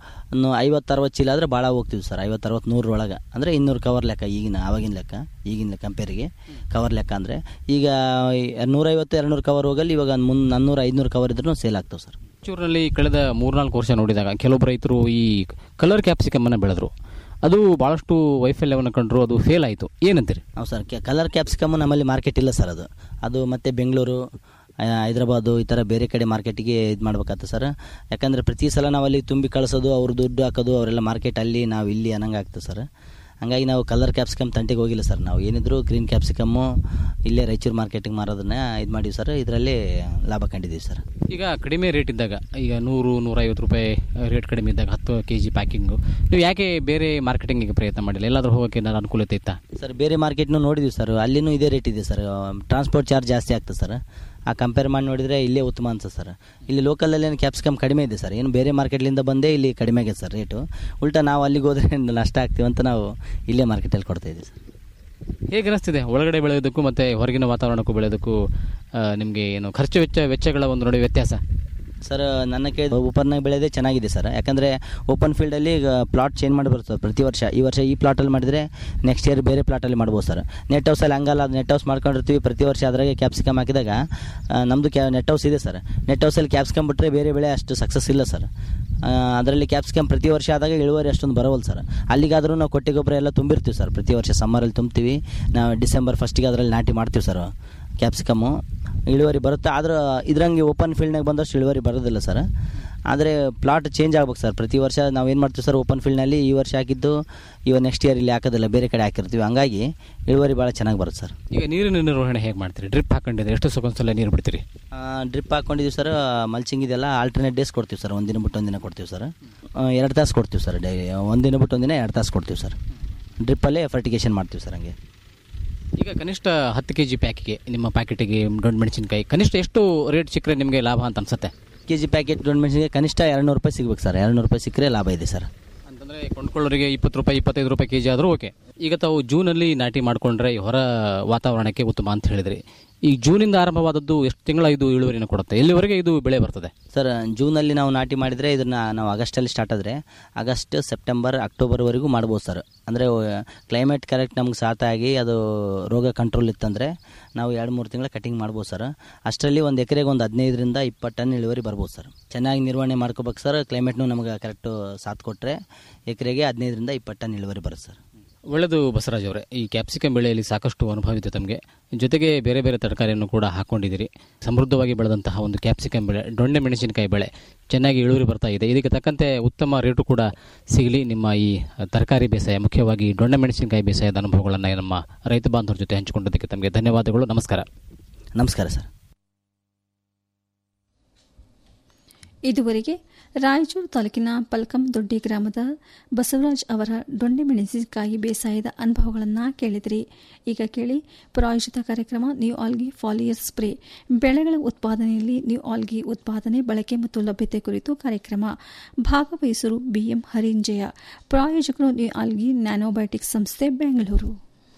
Speaker 10: ಐವತ್ತು ಅರವತ್ತು ಚೀಲ ಆದರೆ ಭಾಳ ಹೋಗ್ತಿದ್ವಿ ಸರ್ ಐವತ್ತು ಅರವತ್ತು ನೂರೊಳಗೆ ಅಂದರೆ ಇನ್ನೂರು ಕವರ್ ಲೆಕ್ಕ ಈಗಿನ ಆವಾಗಿನ ಲೆಕ್ಕ ಈಗಿನ ಕಂಪೇರಿಗೆ ಕವರ್ ಲೆಕ್ಕ ಅಂದರೆ ಈಗ ನೂರೈವತ್ತು ಎರಡುನೂರು ಕವರ್ ಹೋಗಲ್ಲಿ ಇವಾಗ ಮುನ್ ನಾನ್ನೂರು ಐದುನೂರು ಕವರ್ ಇದ್ರೂ ಸೇಲ್ ಆಗ್ತಾವೆ ಸರ್
Speaker 9: ರಾಯಚೂರಿನಲ್ಲಿ ಕಳೆದ ಮೂರ್ನಾಲ್ಕು ವರ್ಷ ನೋಡಿದಾಗ ಕೆಲವೊಬ್ಬ ರೈತರು ಈ ಕಲರ್ ಕ್ಯಾಪ್ಸಿಕಮ್ಮನ್ನು ಬೆಳೆದ್ರು ಅದು ಭಾಳಷ್ಟು ವೈಫಲ್ಯವನ್ನು ಕಂಡ್ರು ಅದು ಫೇಲ್ ಆಯಿತು ಏನಂತೀರಿ
Speaker 10: ಹೌದು ಸರ್ ಕಲರ್ ಕ್ಯಾಪ್ಸಿಕಮ್ ನಮ್ಮಲ್ಲಿ ಮಾರ್ಕೆಟ್ ಇಲ್ಲ ಸರ್ ಅದು ಅದು ಮತ್ತು ಬೆಂಗಳೂರು ಆ, ಹೈದ್ರಾಬಾದು ಈ ಥರ ಬೇರೆ ಕಡೆ ಮಾರ್ಕೆಟಿಗೆ ಇದು ಮಾಡ್ಬೇಕಾಗ್ತದೆ ಸರ್ ಯಾಕಂದರೆ ಪ್ರತಿ ಸಲ ನಾವು ಅಲ್ಲಿ ತುಂಬಿ ಕಳಿಸೋದು ಅವ್ರು ದುಡ್ಡು ಹಾಕೋದು ಅವರೆಲ್ಲ ಮಾರ್ಕೆಟ್ ಅಲ್ಲಿ ನಾವು ಇಲ್ಲಿ ಅನ್ನಂಗೆ ಆಗ್ತದೆ ಸರ್ ಹಂಗಾಗಿ ನಾವು ಕಲರ್ ಕ್ಯಾಪ್ಸಿಕಮ್ ತಂಟೆಗೆ ಹೋಗಿಲ್ಲ ಸರ್ ನಾವು ಏನಿದ್ರು ಗ್ರೀನ್ ಕ್ಯಾಪ್ಸಿಕಮ್ಮು ಇಲ್ಲೇ ರಾಯಚೂರು ಮಾರ್ಕೆಟಿಗೆ ಮಾರೋದನ್ನ ಇದು ಮಾಡಿವಿ ಸರ್ ಇದರಲ್ಲಿ ಲಾಭ ಕಂಡಿದ್ದೀವಿ ಸರ್
Speaker 9: ಈಗ ಕಡಿಮೆ ರೇಟ್ ಇದ್ದಾಗ ಈಗ ನೂರು ನೂರೈವತ್ತು ರೂಪಾಯಿ ರೇಟ್ ಕಡಿಮೆ ಇದ್ದಾಗ ಹತ್ತು ಕೆ ಜಿ ಪ್ಯಾಕಿಂಗು ನೀವು ಯಾಕೆ ಬೇರೆ ಮಾರ್ಕೆಟಿಂಗಿಗೆ ಪ್ರಯತ್ನ ಮಾಡಿಲ್ಲ ಎಲ್ಲಾದರೂ ಹೋಗೋಕ್ಕೆ ಏನಾದ್ರು ಅನುಕೂಲತೆ ಇತ್ತಾ
Speaker 10: ಸರ್ ಬೇರೆ ಮಾರ್ಕೆಟ್ನು ನೋಡಿದ್ವಿ ಸರ್ ಅಲ್ಲಿನೂ ಇದೇ ರೇಟ್ ಇದೆ ಸರ್ ಟ್ರಾನ್ಸ್ಪೋರ್ಟ್ ಚಾರ್ಜ್ ಜಾಸ್ತಿ ಆಗ್ತದೆ ಸರ್ ಆ ಕಂಪೇರ್ ಮಾಡಿ ನೋಡಿದರೆ ಇಲ್ಲೇ ಉತ್ತಮ ಅನ್ಸುತ್ತೆ ಸರ್ ಇಲ್ಲಿ ಲೋಕಲಲ್ಲಿ ಏನು ಕ್ಯಾಪ್ಸಿಕಮ್ ಕಡಿಮೆ ಇದೆ ಸರ್ ಏನು ಬೇರೆ ಮಾರ್ಕೆಟ್ಲಿಂದ ಬಂದೇ ಇಲ್ಲಿ ಕಡಿಮೆ ಆಗಿದೆ ಸರ್ ರೇಟು ಉಲ್ಟಾ ನಾವು ಅಲ್ಲಿಗೆ ಹೋದರೆ ನಷ್ಟ ಆಗ್ತೀವಿ ಅಂತ ನಾವು ಇಲ್ಲೇ ಮಾರ್ಕೆಟಲ್ಲಿ ಕೊಡ್ತಾ ಇದ್ದೀವಿ ಸರ್
Speaker 9: ಹೇಗೆ ಅನಿಸ್ತಿದೆ ಒಳಗಡೆ ಬೆಳೆಯೋದಕ್ಕೂ ಮತ್ತು ಹೊರಗಿನ ವಾತಾವರಣಕ್ಕೂ ಬೆಳೆಯೋದಕ್ಕೂ ನಿಮಗೆ ಏನು ಖರ್ಚು ವೆಚ್ಚ ವೆಚ್ಚಗಳ ಒಂದು ನಡುವೆ ವ್ಯತ್ಯಾಸ
Speaker 10: ಸರ್ ನನ್ನ ಕೇಳಿ ಓಪನ್ನಾಗಿ ಬೆಳೆಯೋದೇ ಚೆನ್ನಾಗಿದೆ ಸರ್ ಯಾಕಂದರೆ ಓಪನ್ ಫೀಲ್ಡಲ್ಲಿ ಈಗ ಪ್ಲಾಟ್ ಚೇಂಜ್ ಮಾಡಿ ಬರ್ತದೆ ಪ್ರತಿ ವರ್ಷ ಈ ವರ್ಷ ಈ ಪ್ಲಾಟಲ್ಲಿ ಮಾಡಿದರೆ ನೆಕ್ಸ್ಟ್ ಇಯರ್ ಬೇರೆ ಪ್ಲಾಟಲ್ಲಿ ಮಾಡ್ಬೋದು ಸರ್ ನೆಟ್ ಹೌಸಲ್ಲಿ ಹಂಗಲ್ಲ ಅದು ನೆಟ್ ಹೌಸ್ ಮಾಡ್ಕೊಂಡಿರ್ತೀವಿ ಪ್ರತಿ ವರ್ಷ ಅದ್ರಾಗೆ ಕ್ಯಾಪ್ಸಿಕಮ್ ಹಾಕಿದಾಗ ಆ, ನಮ್ಮದು ಕ್ಯಾ ನೆಟ್ ಹೌಸ್ ಇದೆ ಸರ್ ನೆಟ್ ಹೌಸಲ್ಲಿ ಕ್ಯಾಪ್ಸಿಕಮ್ ಬಿಟ್ಟರೆ ಬೇರೆ ಬೆಳೆ ಅಷ್ಟು ಸಕ್ಸಸ್ ಇಲ್ಲ ಸರ್ ಅದರಲ್ಲಿ ಕ್ಯಾಪ್ಸಿಕಮ್ ಪ್ರತಿ ವರ್ಷ ಆದಾಗ ಇಳುವರಿ ಅಷ್ಟೊಂದು ಬರವಲ್ಲ ಸರ್ ಅಲ್ಲಿಗಾದರೂ ನಾವು ಕೊಟ್ಟೆ ಗೊಬ್ಬರ ಎಲ್ಲ ತುಂಬಿರ್ತೀವಿ ಸರ್ ಪ್ರತಿ ವರ್ಷ ಸಮ್ಮರಲ್ಲಿ ತುಂಬ್ತೀವಿ ನಾವು ಡಿಸೆಂಬರ್ ಫಸ್ಟಿಗೆ ಅದರಲ್ಲಿ ನಾಟಿ ಮಾಡ್ತೀವಿ ಸರ್ ಕ್ಯಾಪ್ಸಿಕಮ್ಮು ಇಳುವರಿ ಬರುತ್ತೆ ಆದ್ರೆ ಇದ್ರಂಗೆ ಓಪನ್ ಫೀಲ್ಡ್ನಾಗ ಬಂದಷ್ಟು ಇಳುವರಿ ಬರೋದಿಲ್ಲ ಸರ್ ಆದರೆ ಪ್ಲಾಟ್ ಚೇಂಜ್ ಆಗ್ಬೇಕು ಸರ್ ಪ್ರತಿ ವರ್ಷ ನಾವು ಏನು ಮಾಡ್ತೀವಿ ಸರ್ ಓಪನ್ ಫೀಲ್ಡ್ನಲ್ಲಿ ಈ ವರ್ಷ ಹಾಕಿದ್ದು ಇವಾಗ ನೆಕ್ಸ್ಟ್ ಇಯರ್ ಇಲ್ಲಿ ಹಾಕೋದಿಲ್ಲ ಬೇರೆ ಕಡೆ ಹಾಕಿರ್ತೀವಿ ಹಂಗಾಗಿ ಇಳುವರಿ ಭಾಳ ಚೆನ್ನಾಗಿ ಬರುತ್ತೆ ಸರ್
Speaker 9: ಈಗ ನೀರಿನ ನಿರ್ವಹಣೆ ಹೇಗೆ ಮಾಡ್ತೀರಿ ಡ್ರಿಪ್ ಹಾಕೊಂಡಿದ್ರೆ ಎಷ್ಟು ಸಲ ನೀರು ಬಿಡ್ತೀರಿ
Speaker 10: ಡ್ರಿಪ್ ಹಾಕೊಂಡಿದ್ದೀವಿ ಸರ್ ಮಲ್ಚಿಂಗ್ ಇದೆಲ್ಲ ಆಲ್ಟರ್ನೇಟ್ ಡೇಸ್ ಕೊಡ್ತೀವಿ ಸರ್ ಒಂದಿನ ಬಿಟ್ಟು ಒಂದಿನ ಕೊಡ್ತೀವಿ ಸರ್ ಎರಡು ತಾಸು ಕೊಡ್ತೀವಿ ಸರ್ ಡೈ ಒಂದಿನ ಬಿಟ್ಟು ಒಂದಿನ ಎರಡು ತಾಸು ಕೊಡ್ತೀವಿ ಸರ್ ಡ್ರಿಪ್ಪಲ್ಲೇ ಫರ್ಟಿಗೇಷನ್ ಮಾಡ್ತೀವಿ ಸರ್ ಹಂಗೆ
Speaker 9: ಈಗ ಕನಿಷ್ಠ ಹತ್ತು ಕೆ ಜಿ ಪ್ಯಾಕಿಗೆ ನಿಮ್ಮ ಪ್ಯಾಕೆಟಿಗೆ ದೊಡ್ಡ ಮೆಣಸಿನಕಾಯಿ ಕನಿಷ್ಠ ಎಷ್ಟು ರೇಟ್ ಸಿಕ್ಕರೆ ನಿಮಗೆ ಲಾಭ ಅಂತ ಅನ್ಸುತ್ತೆ
Speaker 10: ಕೆ ಜಿ ಪ್ಯಾಕೆಟ್ ದೊಡ್ಡ ಮೆಣಸಿಗೆ ಕನಿಷ್ಠ ಎರಡು ನೂರು ರೂಪಾಯಿ ಸಿಗ್ಬೇಕು ಸರ್ ಎರಡು ನೂರು ರೂಪಾಯಿ ಸಿಕ್ಕರೆ ಲಾಭ ಇದೆ ಸರ್
Speaker 9: ಅಂತಂದರೆ ಕೊಂಡ್ಕೊಳ್ಳೋರಿಗೆ ಇಪ್ಪತ್ತು ರೂಪಾಯಿ ಇಪ್ಪತ್ತೈದು ರೂಪಾಯಿ ಕೆ ಜಿ ಆದರೂ ಓಕೆ ಈಗ ತಾವು ಜೂನಲ್ಲಿ ನಾಟಿ ಮಾಡಿಕೊಂಡ್ರೆ ಹೊರ ವಾತಾವರಣಕ್ಕೆ ಉತ್ತಮ ಅಂತ ಹೇಳಿದ್ರಿ ಈ ಜೂನಿಂದ ಆರಂಭವಾದದ್ದು ಎಷ್ಟು ತಿಂಗಳ ಇದು ಇಳುವರಿನ ಕೊಡುತ್ತೆ ಎಲ್ಲಿವರೆಗೆ ಇದು ಬೆಳೆ ಬರ್ತದೆ
Speaker 10: ಸರ್ ಜೂನಲ್ಲಿ ನಾವು ನಾಟಿ ಮಾಡಿದರೆ ಇದನ್ನು ನಾವು ಆಗಸ್ಟಲ್ಲಿ ಸ್ಟಾರ್ಟ್ ಆದರೆ ಆಗಸ್ಟ್ ಸೆಪ್ಟೆಂಬರ್ ಅಕ್ಟೋಬರ್ವರೆಗೂ ಮಾಡ್ಬೋದು ಸರ್ ಅಂದರೆ ಕ್ಲೈಮೇಟ್ ಕರೆಕ್ಟ್ ನಮ್ಗೆ ಸಾಥ ಆಗಿ ಅದು ರೋಗ ಕಂಟ್ರೋಲ್ ಇತ್ತಂದರೆ ನಾವು ಎರಡು ಮೂರು ತಿಂಗಳ ಕಟಿಂಗ್ ಮಾಡ್ಬೋದು ಸರ್ ಅಷ್ಟರಲ್ಲಿ ಒಂದು ಎಕರೆಗೆ ಒಂದು ಹದಿನೈದರಿಂದ ಇಪ್ಪತ್ತು ಟನ್ ಇಳುವರಿ ಬರ್ಬೋದು ಸರ್ ಚೆನ್ನಾಗಿ ನಿರ್ವಹಣೆ ಮಾಡ್ಕೋಬೇಕು ಸರ್ ಕ್ಲೈಮೇಟ್ನು ನಮಗೆ ಕರೆಕ್ಟು ಸಾಥ್ ಕೊಟ್ಟರೆ ಎಕರೆಗೆ ಹದಿನೈದರಿಂದ ಇಪ್ಪತ್ತು ಟನ್ ಇಳುವರಿ ಬರುತ್ತೆ ಸರ್
Speaker 9: ಒಳ್ಳೆಯದು ಬಸವರಾಜ್ ಅವರೇ ಈ ಕ್ಯಾಪ್ಸಿಕಮ್ ಬೆಳೆಯಲ್ಲಿ ಸಾಕಷ್ಟು ಅನುಭವ ಇದೆ ತಮಗೆ ಜೊತೆಗೆ ಬೇರೆ ಬೇರೆ ತರಕಾರಿಯನ್ನು ಕೂಡ ಹಾಕೊಂಡಿದ್ದೀರಿ ಸಮೃದ್ಧವಾಗಿ ಬೆಳೆದಂತಹ ಒಂದು ಕ್ಯಾಪ್ಸಿಕಮ್ ಬೆಳೆ ದೊಣ್ಣೆ ಮೆಣಸಿನಕಾಯಿ ಬೆಳೆ ಚೆನ್ನಾಗಿ ಇಳುವರಿ ಬರ್ತಾ ಇದೆ ಇದಕ್ಕೆ ತಕ್ಕಂತೆ ಉತ್ತಮ ರೇಟು ಕೂಡ ಸಿಗಲಿ ನಿಮ್ಮ ಈ ತರಕಾರಿ ಬೇಸಾಯ ಮುಖ್ಯವಾಗಿ ದೊಣ್ಣೆ ಮೆಣಸಿನಕಾಯಿ ಬೇಸಾಯದ ಅನುಭವಗಳನ್ನು ನಮ್ಮ ರೈತ ಬಾಂಧವರ ಜೊತೆ ಹಂಚಿಕೊಂಡದಕ್ಕೆ ತಮಗೆ ಧನ್ಯವಾದಗಳು ನಮಸ್ಕಾರ
Speaker 10: ನಮಸ್ಕಾರ ಸರ್
Speaker 2: ಇದುವರೆಗೆ ರಾಯಚೂರು ತಾಲೂಕಿನ ಪಲ್ಕಂ ದೊಡ್ಡಿ ಗ್ರಾಮದ ಬಸವರಾಜ್ ಅವರ ದೊಣ್ಣೆ ಮೆಣಸಿನಕಾಯಿ ಬೇಸಾಯದ ಅನುಭವಗಳನ್ನು ಕೇಳಿದಿರಿ ಈಗ ಕೇಳಿ ಪ್ರಾಯೋಜಿತ ಕಾರ್ಯಕ್ರಮ ನ್ಯೂ ಆಲ್ಗಿ ಫಾಲಿಯರ್ ಸ್ಪ್ರೇ ಬೆಳೆಗಳ ಉತ್ಪಾದನೆಯಲ್ಲಿ ನ್ಯೂ ಆಲ್ಗಿ ಉತ್ಪಾದನೆ ಬಳಕೆ ಮತ್ತು ಲಭ್ಯತೆ ಕುರಿತು ಕಾರ್ಯಕ್ರಮ ಭಾಗವಹಿಸರು ಬಿಎಂ ಹರಿಂಜಯ ಪ್ರಾಯೋಜಕರು ನ್ಯೂ ಆಲ್ಗಿ ನ್ಯಾನೋಬಯೋಟಿಕ್ಸ್ ಸಂಸ್ಥೆ ಬೆಂಗಳೂರು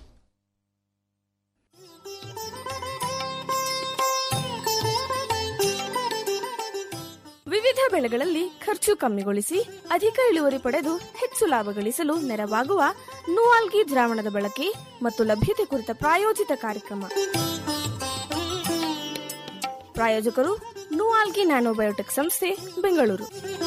Speaker 11: ವಿವಿಧ ಬೆಳೆಗಳಲ್ಲಿ ಖರ್ಚು ಕಮ್ಮಿಗೊಳಿಸಿ ಅಧಿಕ ಇಳುವರಿ ಪಡೆದು ಹೆಚ್ಚು ಲಾಭ ಗಳಿಸಲು ನೆರವಾಗುವ ನೂವಾಲ್ಗಿ ದ್ರಾವಣದ ಬಳಕೆ ಮತ್ತು ಲಭ್ಯತೆ ಕುರಿತ ಪ್ರಾಯೋಜಿತ ಕಾರ್ಯಕ್ರಮ ಪ್ರಾಯೋಜಕರು ನೂವಾಲ್ಗಿ ನ್ಯಾನೋಬಯೋಟೆಕ್ ಸಂಸ್ಥೆ ಬೆಂಗಳೂರು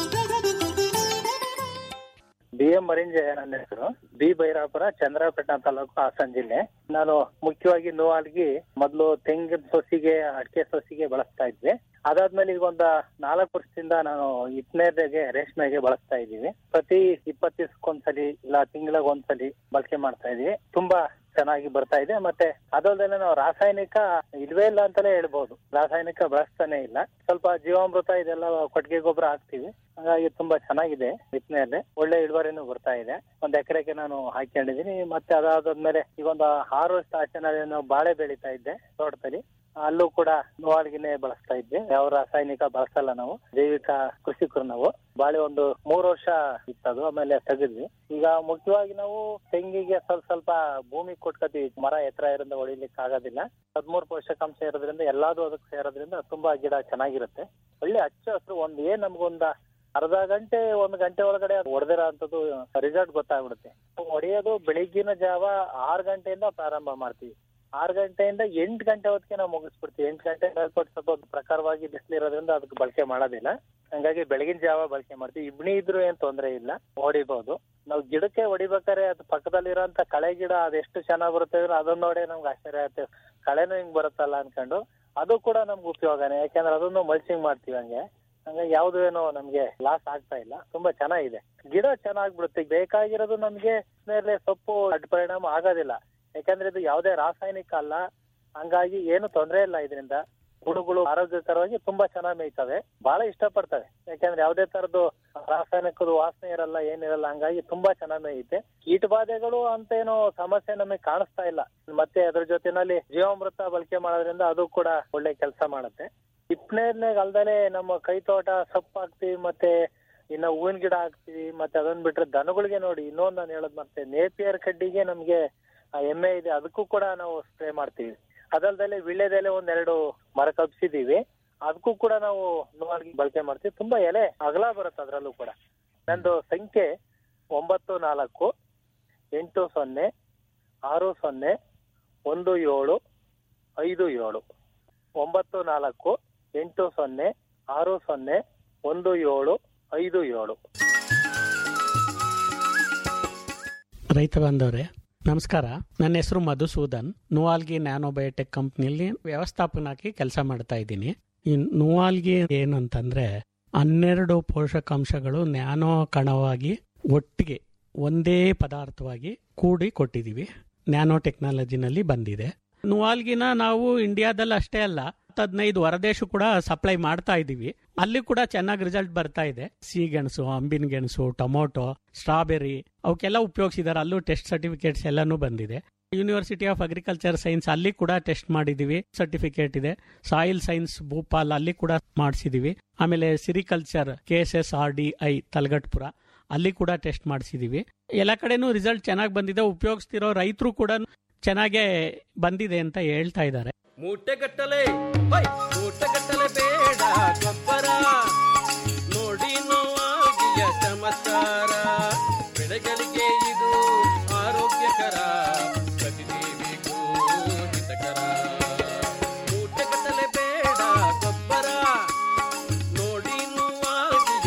Speaker 12: ಬಿ ಎಂ ಮರಿಂಜಯ ನನ್ನ ಹೆಸರು ಬಿ ಬೈರಾಪುರ ಚಂದ್ರಪಟ್ಟಣ ತಾಲೂಕು ಹಾಸನ ಜಿಲ್ಲೆ ನಾನು ಮುಖ್ಯವಾಗಿ ನೋವಾಲ್ಗಿ ಮೊದಲು ತೆಂಗಿನ ಸೊಸಿಗೆ ಅಡಿಕೆ ಸೊಸಿಗೆ ಬಳಸ್ತಾ ಇದ್ವಿ ಅದಾದ್ಮೇಲೆ ಈಗ ಒಂದು ನಾಲ್ಕು ವರ್ಷದಿಂದ ನಾನು ಇಟ್ನೇರ್ಗೆ ರೇಷ್ಮೆಗೆ ಬಳಸ್ತಾ ಇದ್ದೀವಿ ಪ್ರತಿ ಇಪ್ಪತ್ತು ದಿವಸಕ್ಕೊಂದ್ಸಲಿ ಇಲ್ಲ ತಿಂಗಳಿಗೆ ಒಂದ್ಸಲಿ ಬಳಕೆ ಮಾಡ್ತಾ ಇದೀವಿ ತುಂಬಾ ಚೆನ್ನಾಗಿ ಬರ್ತಾ ಇದೆ ಮತ್ತೆ ಅದಲ್ಲದೆ ನಾವು ರಾಸಾಯನಿಕ ಇಲ್ವೇ ಇಲ್ಲ ಅಂತಾನೆ ಹೇಳ್ಬೋದು ರಾಸಾಯನಿಕ ಬಳಸ್ತಾನೆ ಇಲ್ಲ ಸ್ವಲ್ಪ ಜೀವಾಮೃತ ಇದೆಲ್ಲ ಕೊಟ್ಟಿಗೆ ಗೊಬ್ಬರ ಹಾಕ್ತಿವಿ ಹಾಗಾಗಿ ತುಂಬಾ ಚೆನ್ನಾಗಿದೆ ಬಿತ್ತನೆಯಲ್ಲಿ ಒಳ್ಳೆ ಇಳುವರಿನೂ ಬರ್ತಾ ಇದೆ ಒಂದ್ ಎಕರೆಗೆ ನಾನು ಹಾಕೊಂಡಿದೀನಿ ಮತ್ತೆ ಅದಾದ್ಮೇಲೆ ಈಗ ಒಂದು ಆರು ವರ್ಷ ಆಚೆ ನಾನು ಬಾಳೆ ಬೆಳೀತಾ ಇದ್ದೆ ತೋಟದಲ್ಲಿ ಅಲ್ಲೂ ಕೂಡ ನೋವಾಲ್ಗಿನೇ ಬಳಸ್ತಾ ಇದ್ವಿ ಯಾವ ರಾಸಾಯನಿಕ ಬಳಸಲ್ಲ ನಾವು ಜೈವಿಕ ಕೃಷಿಕರು ನಾವು ಬಾಳೆ ಒಂದು ಮೂರು ವರ್ಷ ಇತ್ತದು ಆಮೇಲೆ ತೆಗೆದ್ವಿ ಈಗ ಮುಖ್ಯವಾಗಿ ನಾವು ತೆಂಗಿಗೆ ಸ್ವಲ್ಪ ಸ್ವಲ್ಪ ಭೂಮಿ ಕೊಟ್ಕೋತೀವಿ ಮರ ಎತ್ತರ ಇರೋದ್ರಿಂದ ಹೊಡಿಲಿಕ್ಕೆ ಆಗೋದಿಲ್ಲ ಹದಿಮೂರು ಪೋಷಕಾಂಶ ಇರೋದ್ರಿಂದ ಎಲ್ಲಾದು ಅದಕ್ಕೆ ಸೇರೋದ್ರಿಂದ ತುಂಬಾ ಗಿಡ ಚೆನ್ನಾಗಿರುತ್ತೆ ಒಳ್ಳೆ ಹಚ್ಚ ಹಸಿರು ಒಂದ್ ಏನ್ ನಮ್ಗೊಂದ ಅರ್ಧ ಗಂಟೆ ಒಂದ್ ಗಂಟೆ ಒಳಗಡೆ ಹೊಡೆದಿರೋ ಅಂತದ್ದು ರಿಸಲ್ಟ್ ಗೊತ್ತಾಗ್ಬಿಡುತ್ತೆ ಹೊಡೆಯೋದು ಬೆಳಿಗ್ಗಿನ ಜಾವ ಆರು ಗಂಟೆಯಿಂದ ಪ್ರಾರಂಭ ಮಾಡ್ತೀವಿ ಆರು ಗಂಟೆಯಿಂದ ಎಂಟು ಗಂಟೆ ಹೊತ್ತಿಗೆ ನಾವು ಮುಗಿಸ್ಬಿಡ್ತೀವಿ ಎಂಟು ಗಂಟೆ ಮೇಲ್ಪಟ್ಟು ಸ್ವಲ್ಪ ಒಂದು ಪ್ರಕಾರವಾಗಿ ಬಿಸಿಲಿರೋದ್ರಿಂದ ಅದಕ್ಕೆ ಬಳಕೆ ಮಾಡೋದಿಲ್ಲ ಹಂಗಾಗಿ ಬೆಳಗಿನ ಜಾವ ಬಳಕೆ ಮಾಡ್ತೀವಿ ಇಬ್ಣಿ ಇದ್ರು ಏನ್ ತೊಂದರೆ ಇಲ್ಲ ಹೊಡಿಬಹುದು ನಾವು ಗಿಡಕ್ಕೆ ಹೊಡಿಬೇಕಾದ್ರೆ ಅದು ಪಕ್ಕದಲ್ಲಿರೋಂತ ಕಳೆ ಗಿಡ ಅದೆಷ್ಟು ಚೆನ್ನಾಗ್ ಬರುತ್ತೆ ಅಂದ್ರೆ ಅದನ್ನ ನೋಡಿ ನಮ್ಗೆ ಆಶ್ಚರ್ಯ ಆಗುತ್ತೆ ಕಳೆನೂ ಹಿಂಗ್ ಬರುತ್ತಲ್ಲ ಅನ್ಕೊಂಡು ಅದು ಕೂಡ ನಮ್ಗೆ ಉಪಯೋಗನೇ ಯಾಕಂದ್ರೆ ಅದನ್ನು ಮಲ್ಚಿಂಗ್ ಮಾಡ್ತೀವಿ ಹಂಗೆ ಹಂಗಾಗಿ ಯಾವ್ದು ಏನೋ ನಮ್ಗೆ ಲಾಸ್ ಆಗ್ತಾ ಇಲ್ಲ ತುಂಬಾ ಚೆನ್ನಾಗಿದೆ ಗಿಡ ಚೆನ್ನಾಗ್ ಬಿಡುತ್ತೆ ಬೇಕಾಗಿರೋದು ನಮ್ಗೆ ಮೇಲೆ ಸೊಪ್ಪು ಅಡ್ಡ ಪರಿಣಾಮ ಆಗೋದಿಲ್ಲ ಯಾಕಂದ್ರೆ ಇದು ಯಾವುದೇ ರಾಸಾಯನಿಕ ಅಲ್ಲ ಹಂಗಾಗಿ ಏನು ತೊಂದರೆ ಇಲ್ಲ ಇದರಿಂದ ಹುಡುಗಳು ಆರೋಗ್ಯಕರವಾಗಿ ತುಂಬಾ ಚೆನ್ನಾಗಿ ಮೇಯ್ತವೆ ಬಹಳ ಇಷ್ಟಪಡ್ತವೆ ಯಾಕಂದ್ರೆ ಯಾವುದೇ ತರದ್ದು ರಾಸಾಯನಿಕದ ವಾಸನೆ ಇರಲ್ಲ ಏನಿರಲ್ಲ ಹಂಗಾಗಿ ತುಂಬಾ ಚೆನ್ನಾಗಿ ಮೇಯುತ್ತೆ ಕೀಟ ಬಾಧೆಗಳು ಅಂತ ಏನೋ ಸಮಸ್ಯೆ ನಮಗೆ ಕಾಣಿಸ್ತಾ ಇಲ್ಲ ಮತ್ತೆ ಅದ್ರ ಜೊತೆನಲ್ಲಿ ಜೀವಾಮೃತ ಬಳಕೆ ಮಾಡೋದ್ರಿಂದ ಅದು ಕೂಡ ಒಳ್ಳೆ ಕೆಲಸ ಮಾಡುತ್ತೆ ಹಿಪ್ಪನೇರ್ನಾಗ ಅಲ್ದಲೆ ನಮ್ಮ ಕೈ ತೋಟ ಸೊಪ್ಪು ಹಾಕ್ತಿವಿ ಮತ್ತೆ ಇನ್ನ ಹೂವಿನ ಗಿಡ ಹಾಕ್ತಿವಿ ಮತ್ತೆ ಅದನ್ನ ಬಿಟ್ರೆ ದನಗಳಿಗೆ ನೋಡಿ ಇನ್ನೊಂದ್ ನಾನು ಹೇಳೋದ್ ಮತ್ತೆ ನೇಪಿಯರ್ ಕಡ್ಡಿಗೆ ನಮ್ಗೆ ಆ ಎಮ್ಮೆ ಇದೆ ಅದಕ್ಕೂ ಕೂಡ ನಾವು ಸ್ಪ್ರೇ ಮಾಡ್ತೀವಿ ಅದಲ್ದಲೆ ವಿಳ್ಯದೆಲೆ ಒಂದೆರಡು ಮರ ಕಬ್ಸಿದೀವಿ ಅದಕ್ಕೂ ಕೂಡ ನಾವು ನೋವಾಗಿ ಬಳಕೆ ಮಾಡ್ತೀವಿ ತುಂಬಾ ಎಲೆ ಅಗಲ ಬರುತ್ತೆ ಅದ್ರಲ್ಲೂ ಕೂಡ ನಂದು ಸಂಖ್ಯೆ ಒಂಬತ್ತು ನಾಲ್ಕು ಎಂಟು ಸೊನ್ನೆ ಆರು ಸೊನ್ನೆ ಒಂದು ಏಳು ಐದು ಏಳು ಒಂಬತ್ತು ನಾಲ್ಕು ಎಂಟು ಸೊನ್ನೆ ಆರು ಸೊನ್ನೆ ಒಂದು ಏಳು ಐದು ಏಳು
Speaker 13: ರೈತ ಬಾಂಧವ್ರೆ ನಮಸ್ಕಾರ ನನ್ನ ಹೆಸರು ಮಧುಸೂದನ್ ನುವಾಲ್ಗಿ ನ್ಯಾನೋಬಯೋಟೆಕ್ ಕಂಪ್ನಿಯಲ್ಲಿ ವ್ಯವಸ್ಥಾಪನಾಗಿ ಕೆಲಸ ಮಾಡ್ತಾ ಇದ್ದೀನಿ ಈ ನುವಾಲ್ಗಿ ಏನಂತಂದ್ರೆ ಹನ್ನೆರಡು ಪೋಷಕಾಂಶಗಳು ನ್ಯಾನೋ ಕಣವಾಗಿ ಒಟ್ಟಿಗೆ ಒಂದೇ ಪದಾರ್ಥವಾಗಿ ಕೂಡಿ ಕೊಟ್ಟಿದ್ದೀವಿ ನ್ಯಾನೋ ಟೆಕ್ನಾಲಜಿನಲ್ಲಿ ಬಂದಿದೆ ನುವಾಲ್ಗಿನ ನಾವು ಇಂಡಿಯಾದಲ್ಲಿ ಅಷ್ಟೇ ಅಲ್ಲ ಹದಿನೈದು ಹೊರದೇಶ ಕೂಡ ಸಪ್ಲೈ ಮಾಡ್ತಾ ಇದ್ದೀವಿ ಅಲ್ಲಿ ಕೂಡ ಚೆನ್ನಾಗಿ ರಿಸಲ್ಟ್ ಬರ್ತಾ ಇದೆ ಸಿಗೆಣಸು ಅಂಬಿನ ಗೆಣಸು ಟೊಮೊಟೊ ಸ್ಟ್ರಾಬೆರಿ ಅವಕ್ಕೆಲ್ಲ ಉಪಯೋಗಿಸಿದ್ದಾರೆ ಅಲ್ಲೂ ಟೆಸ್ಟ್ ಸರ್ಟಿಫಿಕೇಟ್ಸ್ ಎಲ್ಲಾನು ಬಂದಿದೆ ಯೂನಿವರ್ಸಿಟಿ ಆಫ್ ಅಗ್ರಿಕಲ್ಚರ್ ಸೈನ್ಸ್ ಅಲ್ಲಿ ಕೂಡ ಟೆಸ್ಟ್ ಮಾಡಿದೀವಿ ಸರ್ಟಿಫಿಕೇಟ್ ಇದೆ ಸಾಯಿಲ್ ಸೈನ್ಸ್ ಭೂಪಾಲ್ ಅಲ್ಲಿ ಕೂಡ ಮಾಡಿಸಿದೀವಿ ಆಮೇಲೆ sericulture K S S R D I Talagatpura ಅಲ್ಲಿ ಕೂಡ ಟೆಸ್ಟ್ ಮಾಡಿಸಿದೀವಿ ಎಲ್ಲ ಕಡೆನೂ ರಿಸಲ್ಟ್ ಚೆನ್ನಾಗಿ ಬಂದಿದೆ ಉಪಯೋಗಿಸ್ತಿರೋ ರೈತರು ಕೂಡ ಚೆನ್ನಾಗೇ ಬಂದಿದೆ ಅಂತ ಹೇಳ್ತಾ ಇದ್ದಾರೆ
Speaker 14: ಮೂಟೆಗಟ್ಟಲೆ ಹೈ ಮೂಟೆಗಟ್ಟಲೆ ಬೇಡ ಗೊಬ್ಬರ ನೋಡಿ ನೋವಾಗಿಯ ಚಮತ್ಕಾರ ಬೆಳೆಗಳಿಗೆ ಇದು ಆರೋಗ್ಯಕರ ಪ್ರತಿದೇವಿಗೂ ಹಿತಕರ ಮೂಟೆಗಟ್ಟಲೆ ಬೇಡ ಗೊಬ್ಬರ ನೋಡಿ ನೋವಾಗಿಯ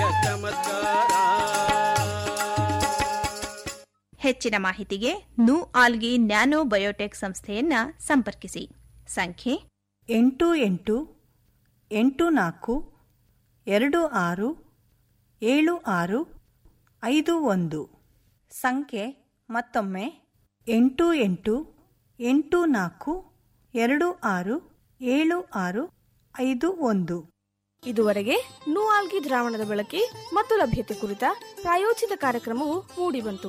Speaker 14: ಚಮತ್ಕಾರ
Speaker 3: ಹೆಚ್ಚಿನ ಮಾಹಿತಿಗೆ ನು ಆಲ್ಗಿ ನ್ಯಾನೋ ಬಯೋಟೆಕ್ ಸಂಸ್ಥೆಯನ್ನ ಸಂಪರ್ಕಿಸಿ ಸಂಖ್ಯೆ
Speaker 15: ಎಂಟು ಎಂಟು ಎಂಟು ನಾಲ್ಕು ಎರಡು ಆರು ಏಳು ಆರು ಐದು ಒಂದು ಸಂಖ್ಯೆ ಮತ್ತೊಮ್ಮೆ ಎಂಟು ಎಂಟು ಎಂಟು ನಾಲ್ಕು ಎರಡು ಆರು ಏಳು ಆರು ಐದು ಒಂದು
Speaker 11: ಇದುವರೆಗೆ ನೂಆಲ್ಗಿ ದ್ರಾವಣದ ಬಳಕೆ ಮತ್ತು ಲಭ್ಯತೆ ಕುರಿತ ಪ್ರಾಯೋಜಿತ ಕಾರ್ಯಕ್ರಮವು ಮೂಡಿಬಂತು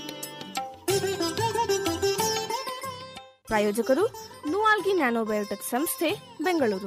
Speaker 11: ಪ್ರಾಯೋಜಕರು ನೂಆಲ್ಗಿ ನ್ಯಾನೋಬಯೋಟೆಕ್ ಸಂಸ್ಥೆ ಬೆಂಗಳೂರು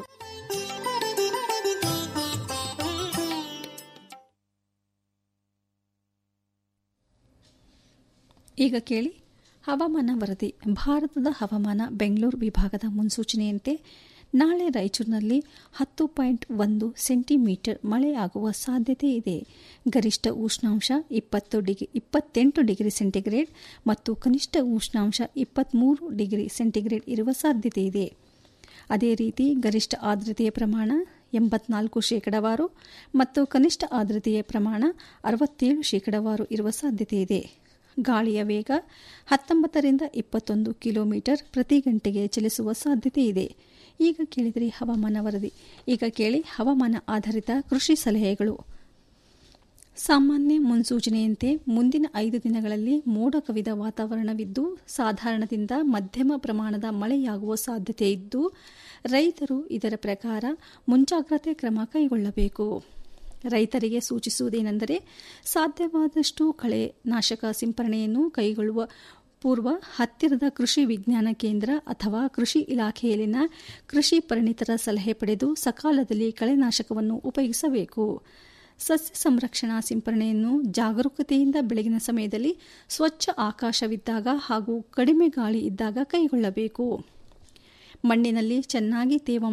Speaker 2: ಈಗ ಕೇಳಿ ಹವಾಮಾನ ವರದಿ ಭಾರತದ ಹವಾಮಾನ ಬೆಂಗಳೂರು ವಿಭಾಗದ ಮುನ್ಸೂಚನೆಯಂತೆ ನಾಳೆ ರಾಯಚೂರಿನಲ್ಲಿ ಹತ್ತು ಪಾಯಿಂಟ್ ಒಂದು ಸೆಂಟಿಮೀಟರ್ ಮಳೆಯಾಗುವ ಸಾಧ್ಯತೆ ಇದೆ ಗರಿಷ್ಠ ಉಷ್ಣಾಂಶ ಇಪ್ಪತ್ತು ಡಿಗ್ರಿ ಇಪ್ಪತ್ತೆಂಟು ಡಿಗ್ರಿ ಸೆಂಟಿಗ್ರೇಡ್ ಮತ್ತು ಕನಿಷ್ಠ ಉಷ್ಣಾಂಶ ಇಪ್ಪತ್ತ್ಮೂರು ಡಿಗ್ರಿ ಸೆಂಟಿಗ್ರೇಡ್ ಇರುವ ಸಾಧ್ಯತೆ ಇದೆ ಅದೇ ರೀತಿ ಗರಿಷ್ಠ ಆರ್ದ್ರತೆಯ ಪ್ರಮಾಣ ಎಂಬತ್ನಾಲ್ಕು ಶೇಕಡವಾರು ಮತ್ತು ಕನಿಷ್ಠ ಆರ್ದ್ರತೆಯ ಪ್ರಮಾಣ ಅರವತ್ತೇಳು ಶೇಕಡವಾರು ಇರುವ ಸಾಧ್ಯತೆ ಇದೆ ಗಾಳಿಯ ವೇಗ ಹತ್ತೊಂಬತ್ತರಿಂದ ಇಪ್ಪತ್ತೊಂದು ಕಿಲೋಮೀಟರ್ ಪ್ರತಿ ಗಂಟೆಗೆ ಚಲಿಸುವ ಸಾಧ್ಯತೆ ಇದೆ ಈಗ ಕೇಳಿದರೆ ಹವಾಮಾನ ವರದಿ ಈಗ ಕೇಳಿ ಹವಾಮಾನ ಆಧಾರಿತ ಕೃಷಿ ಸಲಹೆಗಳು ಸಾಮಾನ್ಯ ಮುನ್ಸೂಚನೆಯಂತೆ ಮುಂದಿನ ಐದು ದಿನಗಳಲ್ಲಿ ಮೋಡ ಕವಿದ ವಾತಾವರಣವಿದ್ದು ಸಾಧಾರಣದಿಂದ ಮಧ್ಯಮ ಪ್ರಮಾಣದ ಮಳೆಯಾಗುವ ಸಾಧ್ಯತೆ ಇದ್ದು ರೈತರು ಇದರ ಪ್ರಕಾರ ಮುಂಜಾಗ್ರತೆ ಕ್ರಮ ಕೈಗೊಳ್ಳಬೇಕು ರೈತರಿಗೆ ಸೂಚಿಸುವುದೇನೆಂದರೆ ಸಾಧ್ಯವಾದಷ್ಟು ಕಳೆ ನಾಶಕ ಸಿಂಪರಣೆಯನ್ನು ಕೈಗೊಳ್ಳುವ ಪೂರ್ವ ಹತ್ತಿರದ ಕೃಷಿ ವಿಜ್ಞಾನ ಕೇಂದ್ರ ಅಥವಾ ಕೃಷಿ ಇಲಾಖೆಯಲ್ಲಿನ ಕೃಷಿ ಪರಿಣಿತರ ಸಲಹೆ ಪಡೆದು ಸಕಾಲದಲ್ಲಿ ಕಳೆನಾಶಕವನ್ನು ಉಪಯೋಗಿಸಬೇಕು ಸಸ್ಯ ಸಂರಕ್ಷಣಾ ಸಿಂಪರಣೆಯನ್ನು ಜಾಗರೂಕತೆಯಿಂದ ಬೆಳಗಿನ ಸಮಯದಲ್ಲಿ ಸ್ವಚ್ಛ ಆಕಾಶವಿದ್ದಾಗ ಹಾಗೂ ಕಡಿಮೆ ಗಾಳಿ ಇದ್ದಾಗ ಕೈಗೊಳ್ಳಬೇಕು ಮಣ್ಣಿನಲ್ಲಿ ಚೆನ್ನಾಗಿ ತೇವಾಂಶ